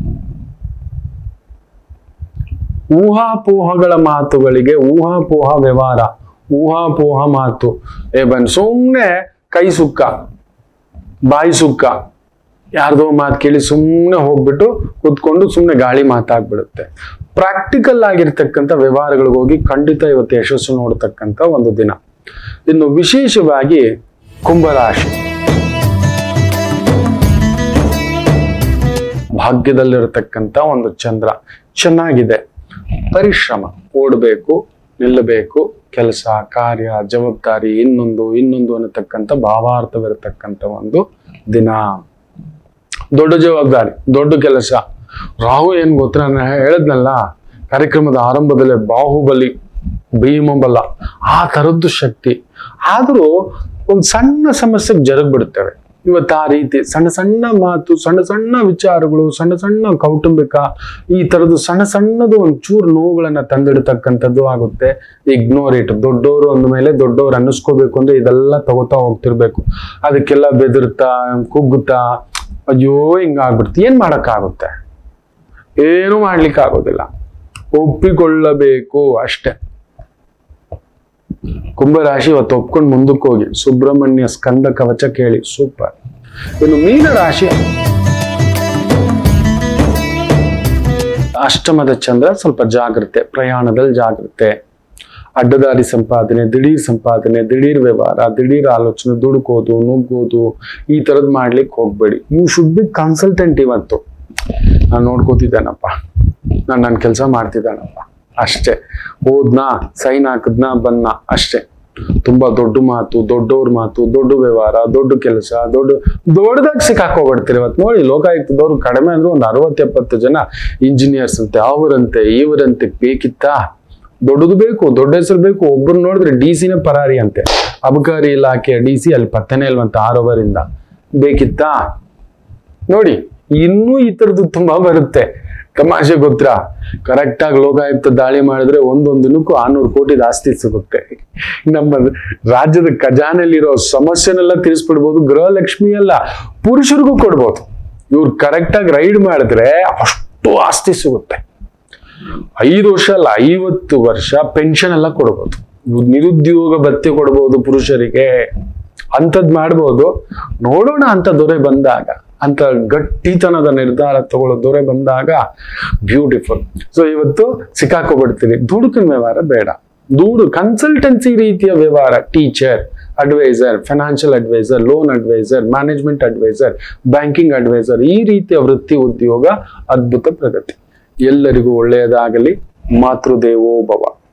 ಊಹಾಪೋಹಗಳ ಮಾತುಗಳಿಗೆ ಊಹಾಪೋಹ ವ್ಯವಹಾರ ಊಹಾಪೋಹ ಮಾತು ಏ ಬನ್ ಸುಮ್ನೆ ಕೈ ಸುಕ್ಕ ಬಾಯಿ ಸುಕ್ಕ ಯಾರ್ದೋ ಮಾತು ಕೇಳಿ ಸುಮ್ಮನೆ ಹೋಗ್ಬಿಟ್ಟು ಕೂತ್ಕೊಂಡು ಸುಮ್ಮನೆ ಗಾಳಿ ಮಾತಾಗ್ಬಿಡುತ್ತೆ ಪ್ರಾಕ್ಟಿಕಲ್ ಆಗಿರ್ತಕ್ಕಂಥ ವ್ಯವಹಾರಗಳಿಗೆ ಹೋಗಿ ಖಂಡಿತ ಇವತ್ತು ಯಶಸ್ಸು ನೋಡ್ತಕ್ಕಂಥ ಒಂದು ದಿನ ಇನ್ನು ವಿಶೇಷವಾಗಿ ಕುಂಭರಾಶಿ ಭಾಗ್ಯದಲ್ಲಿರತಕ್ಕಂಥ ಒಂದು ಚಂದ್ರ ಚೆನ್ನಾಗಿದೆ ಪರಿಶ್ರಮ ಓಡಬೇಕು ನಿಲ್ಲಬೇಕು ಕೆಲಸ ಕಾರ್ಯ ಜವಾಬ್ದಾರಿ ಇನ್ನೊಂದು ಇನ್ನೊಂದು ಅನ್ನತಕ್ಕಂಥ ಭಾವಾರ್ಥವಿರತಕ್ಕಂಥ ಒಂದು ದಿನ ದೊಡ್ಡ ಜವಾಬ್ದಾರಿ ದೊಡ್ಡ ಕೆಲಸ ರಾಹು ಏನ್ ಗೊತ್ತಾ ನಾನು ಹೇಳದ್ನಲ್ಲ ಕಾರ್ಯಕ್ರಮದ ಆರಂಭದಲ್ಲೇ ಬಾಹುಬಲಿ ಭೀಮಬಲ ಆ ತರದ್ದು ಶಕ್ತಿ ಆದ್ರೂ ಒಂದು ಸಣ್ಣ ಸಮಸ್ಯೆಗೆ ಜರುಗ್ ಬಿಡ್ತೇವೆ ಇವತ್ತು ಆ ರೀತಿ ಸಣ್ಣ ಸಣ್ಣ ಮಾತು ಸಣ್ಣ ಸಣ್ಣ ವಿಚಾರಗಳು ಸಣ್ಣ ಸಣ್ಣ ಕೌಟುಂಬಿಕ ಈ ತರದ್ದು ಸಣ್ಣ ಸಣ್ಣದು ಒಂದು ಚೂರು ನೋವುಗಳನ್ನ ತಂದಿಡ್ತಕ್ಕಂಥದ್ದು ಆಗುತ್ತೆ ಇಗ್ನೋರ್ ಇಟ್ ದೊಡ್ಡವರು ಅಂದ ಮೇಲೆ ದೊಡ್ಡವ್ರು ಅನ್ನಿಸ್ಕೋಬೇಕು ಅಂದ್ರೆ ಇದೆಲ್ಲ ತಗೋತಾ ಹೋಗ್ತಿರ್ಬೇಕು ಅದಕ್ಕೆಲ್ಲ ಬೆದರ್ತಾ ಕುಗ್ಗುತ್ತಾ ಅಯ್ಯೋ ಹಿಂಗಾಗ್ಬಿಡ್ತು ಏನ್ ಮಾಡಕ್ಕಾಗುತ್ತೆ ಏನು ಮಾಡ್ಲಿಕ್ಕೆ ಆಗೋದಿಲ್ಲ ಒಪ್ಪಿಕೊಳ್ಳಬೇಕು ಅಷ್ಟೇ ಕುಂಭರಾಶಿ ಇವತ್ತು ಒಪ್ಕೊಂಡು ಮುಂದಕ್ಕೆ ಹೋಗಿ ಸುಬ್ರಹ್ಮಣ್ಯ ಸ್ಕಂದ ಕವಚ ಕೇಳಿ ಸೂಪರ್ ಇನ್ನು ಮೀನ ರಾಶಿ ಅಷ್ಟಮದ ಚಂದ್ರ ಸ್ವಲ್ಪ ಜಾಗ್ರತೆ ಪ್ರಯಾಣದಲ್ಲಿ ಜಾಗ್ರತೆ ಅಡ್ಡದಾರಿ ಸಂಪಾದನೆ ದಿಢೀರ್ ಸಂಪಾದನೆ ದಿಢೀರ್ ವ್ಯವಹಾರ ದಿಢೀರ್ ಆಲೋಚನೆ ದುಡುಕೋದು ನುಗ್ಗೋದು ಈ ತರದ್ ಮಾಡ್ಲಿಕ್ಕೆ ಹೋಗ್ಬೇಡಿ ಯು ಶುಡ್ ಬಿ ಕನ್ಸಲ್ಟೆಂಟ್ ಇವತ್ತು ನಾನು ನೋಡ್ಕೋತಿದ್ದೇನಪ್ಪ ನಾನು ನನ್ನ ಕೆಲಸ ಮಾಡ್ತಿದ್ದಾನಪ್ಪ ಅಷ್ಟೇ ಹೋದ್ನಾ ಸೈನ್ ಹಾಕದ್ನಾ ಬನ್ನ ಅಷ್ಟೇ ತುಂಬಾ ದೊಡ್ಡ ಮಾತು ದೊಡ್ಡವ್ರ ಮಾತು ದೊಡ್ಡ ವ್ಯವಹಾರ ದೊಡ್ಡ ಕೆಲಸ ದೊಡ್ಡ ದೊಡ್ಡದಾಗಿ ಸಿಕ್ಕಾಕೋಬಿಡ್ತೀರಿ ಇವತ್ತು ನೋಡಿ ಲೋಕಾಯುಕ್ತದವ್ರು ಕಡಿಮೆ ಅಂದ್ರೆ ಒಂದು ಅರವತ್ತು ಎಪ್ಪತ್ತು ಜನ ಇಂಜಿನಿಯರ್ಸ್ ಅಂತೆ ಅವರಂತೆ ಇವರಂತೆ ಬೇಕಿತ್ತಾ ದೊಡ್ಡದು ಬೇಕು ದೊಡ್ಡ ಹೆಸರು ಬೇಕು ಒಬ್ರು ನೋಡಿದ್ರೆ ಡಿ ಸಿನೇ ಪರಾರಿ ಅಂತೆ ಅಬಕಾರಿ ಇಲಾಖೆಯ ಡಿ ಸಿ ಅಲ್ಲಿ ಪತ್ತನೇ ಇಲ್ವಂತ ಆರು ಅವರಿಂದ ಬೇಕಿತ್ತಾ ನೋಡಿ ಇನ್ನೂ ಈ ತರದ್ದು ತುಂಬಾ ಬರುತ್ತೆ ತಮಾಷೆ ಗೊತ್ತಾ ಕರೆಕ್ಟ್ ಆಗಿ ಲೋಕಾಯುಕ್ತ ದಾಳಿ ಮಾಡಿದ್ರೆ ಒಂದೊಂದು ದಿನಕ್ಕೂ ಆರ್ನೂರು ಕೋಟಿ ಆಸ್ತಿ ಸಿಗುತ್ತೆ ನಮ್ಮ ರಾಜ್ಯದ ಖಜಾನೆಯಲ್ಲಿರೋ ಸಮಸ್ಯೆನೆಲ್ಲ ತಿಳಿಸ್ಬಿಡ್ಬೋದು ಗೃಹಲಕ್ಷ್ಮಿ ಅಲ್ಲ ಪುರುಷರಿಗೂ ಕೊಡ್ಬೋದು ಇವ್ರು ಕರೆಕ್ಟ್ ಆಗಿ ರೈಡ್ ಮಾಡಿದ್ರೆ ಅಷ್ಟು ಆಸ್ತಿ ಸಿಗುತ್ತೆ ಐದು ವರ್ಷ ಅಲ್ಲ ಐವತ್ತು ವರ್ಷ ಪೆನ್ಷನ್ ಎಲ್ಲ ಕೊಡ್ಬೋದು ಇವ್ರು ನಿರುದ್ಯೋಗ ಭತ್ಯೆ ಕೊಡ್ಬೋದು ಪುರುಷರಿಗೆ ಅಂಥದ್ ಮಾಡ್ಬೋದು ನೋಡೋಣ ಅಂತ ದೊರೆ ಬಂದಾಗ ಅಂತ ಗಟ್ಟಿತನದ ನಿರ್ಧಾರ ತಗೊಳ್ಳೋ ದೊರೆ ಬಂದಾಗ ಬ್ಯೂಟಿಫುಲ್ ಸೊ ಇವತ್ತು ಸಿಕ್ಕಾಕೊಬಿಡ್ತೀರಿ ದುಡುಕಿನ ವ್ಯವಹಾರ ಬೇಡ ದುಡು ಕನ್ಸಲ್ಟೆನ್ಸಿ ರೀತಿಯ ವ್ಯವಹಾರ teacher advisor financial advisor loan advisor management advisor banking advisor ಈ ರೀತಿಯ ವೃತ್ತಿ ಉದ್ಯೋಗ ಅದ್ಭುತ ಪ್ರಗತಿ ಎಲ್ಲರಿಗೂ ಒಳ್ಳೆಯದಾಗಲಿ ಮಾತೃದೇವೋ ಭವ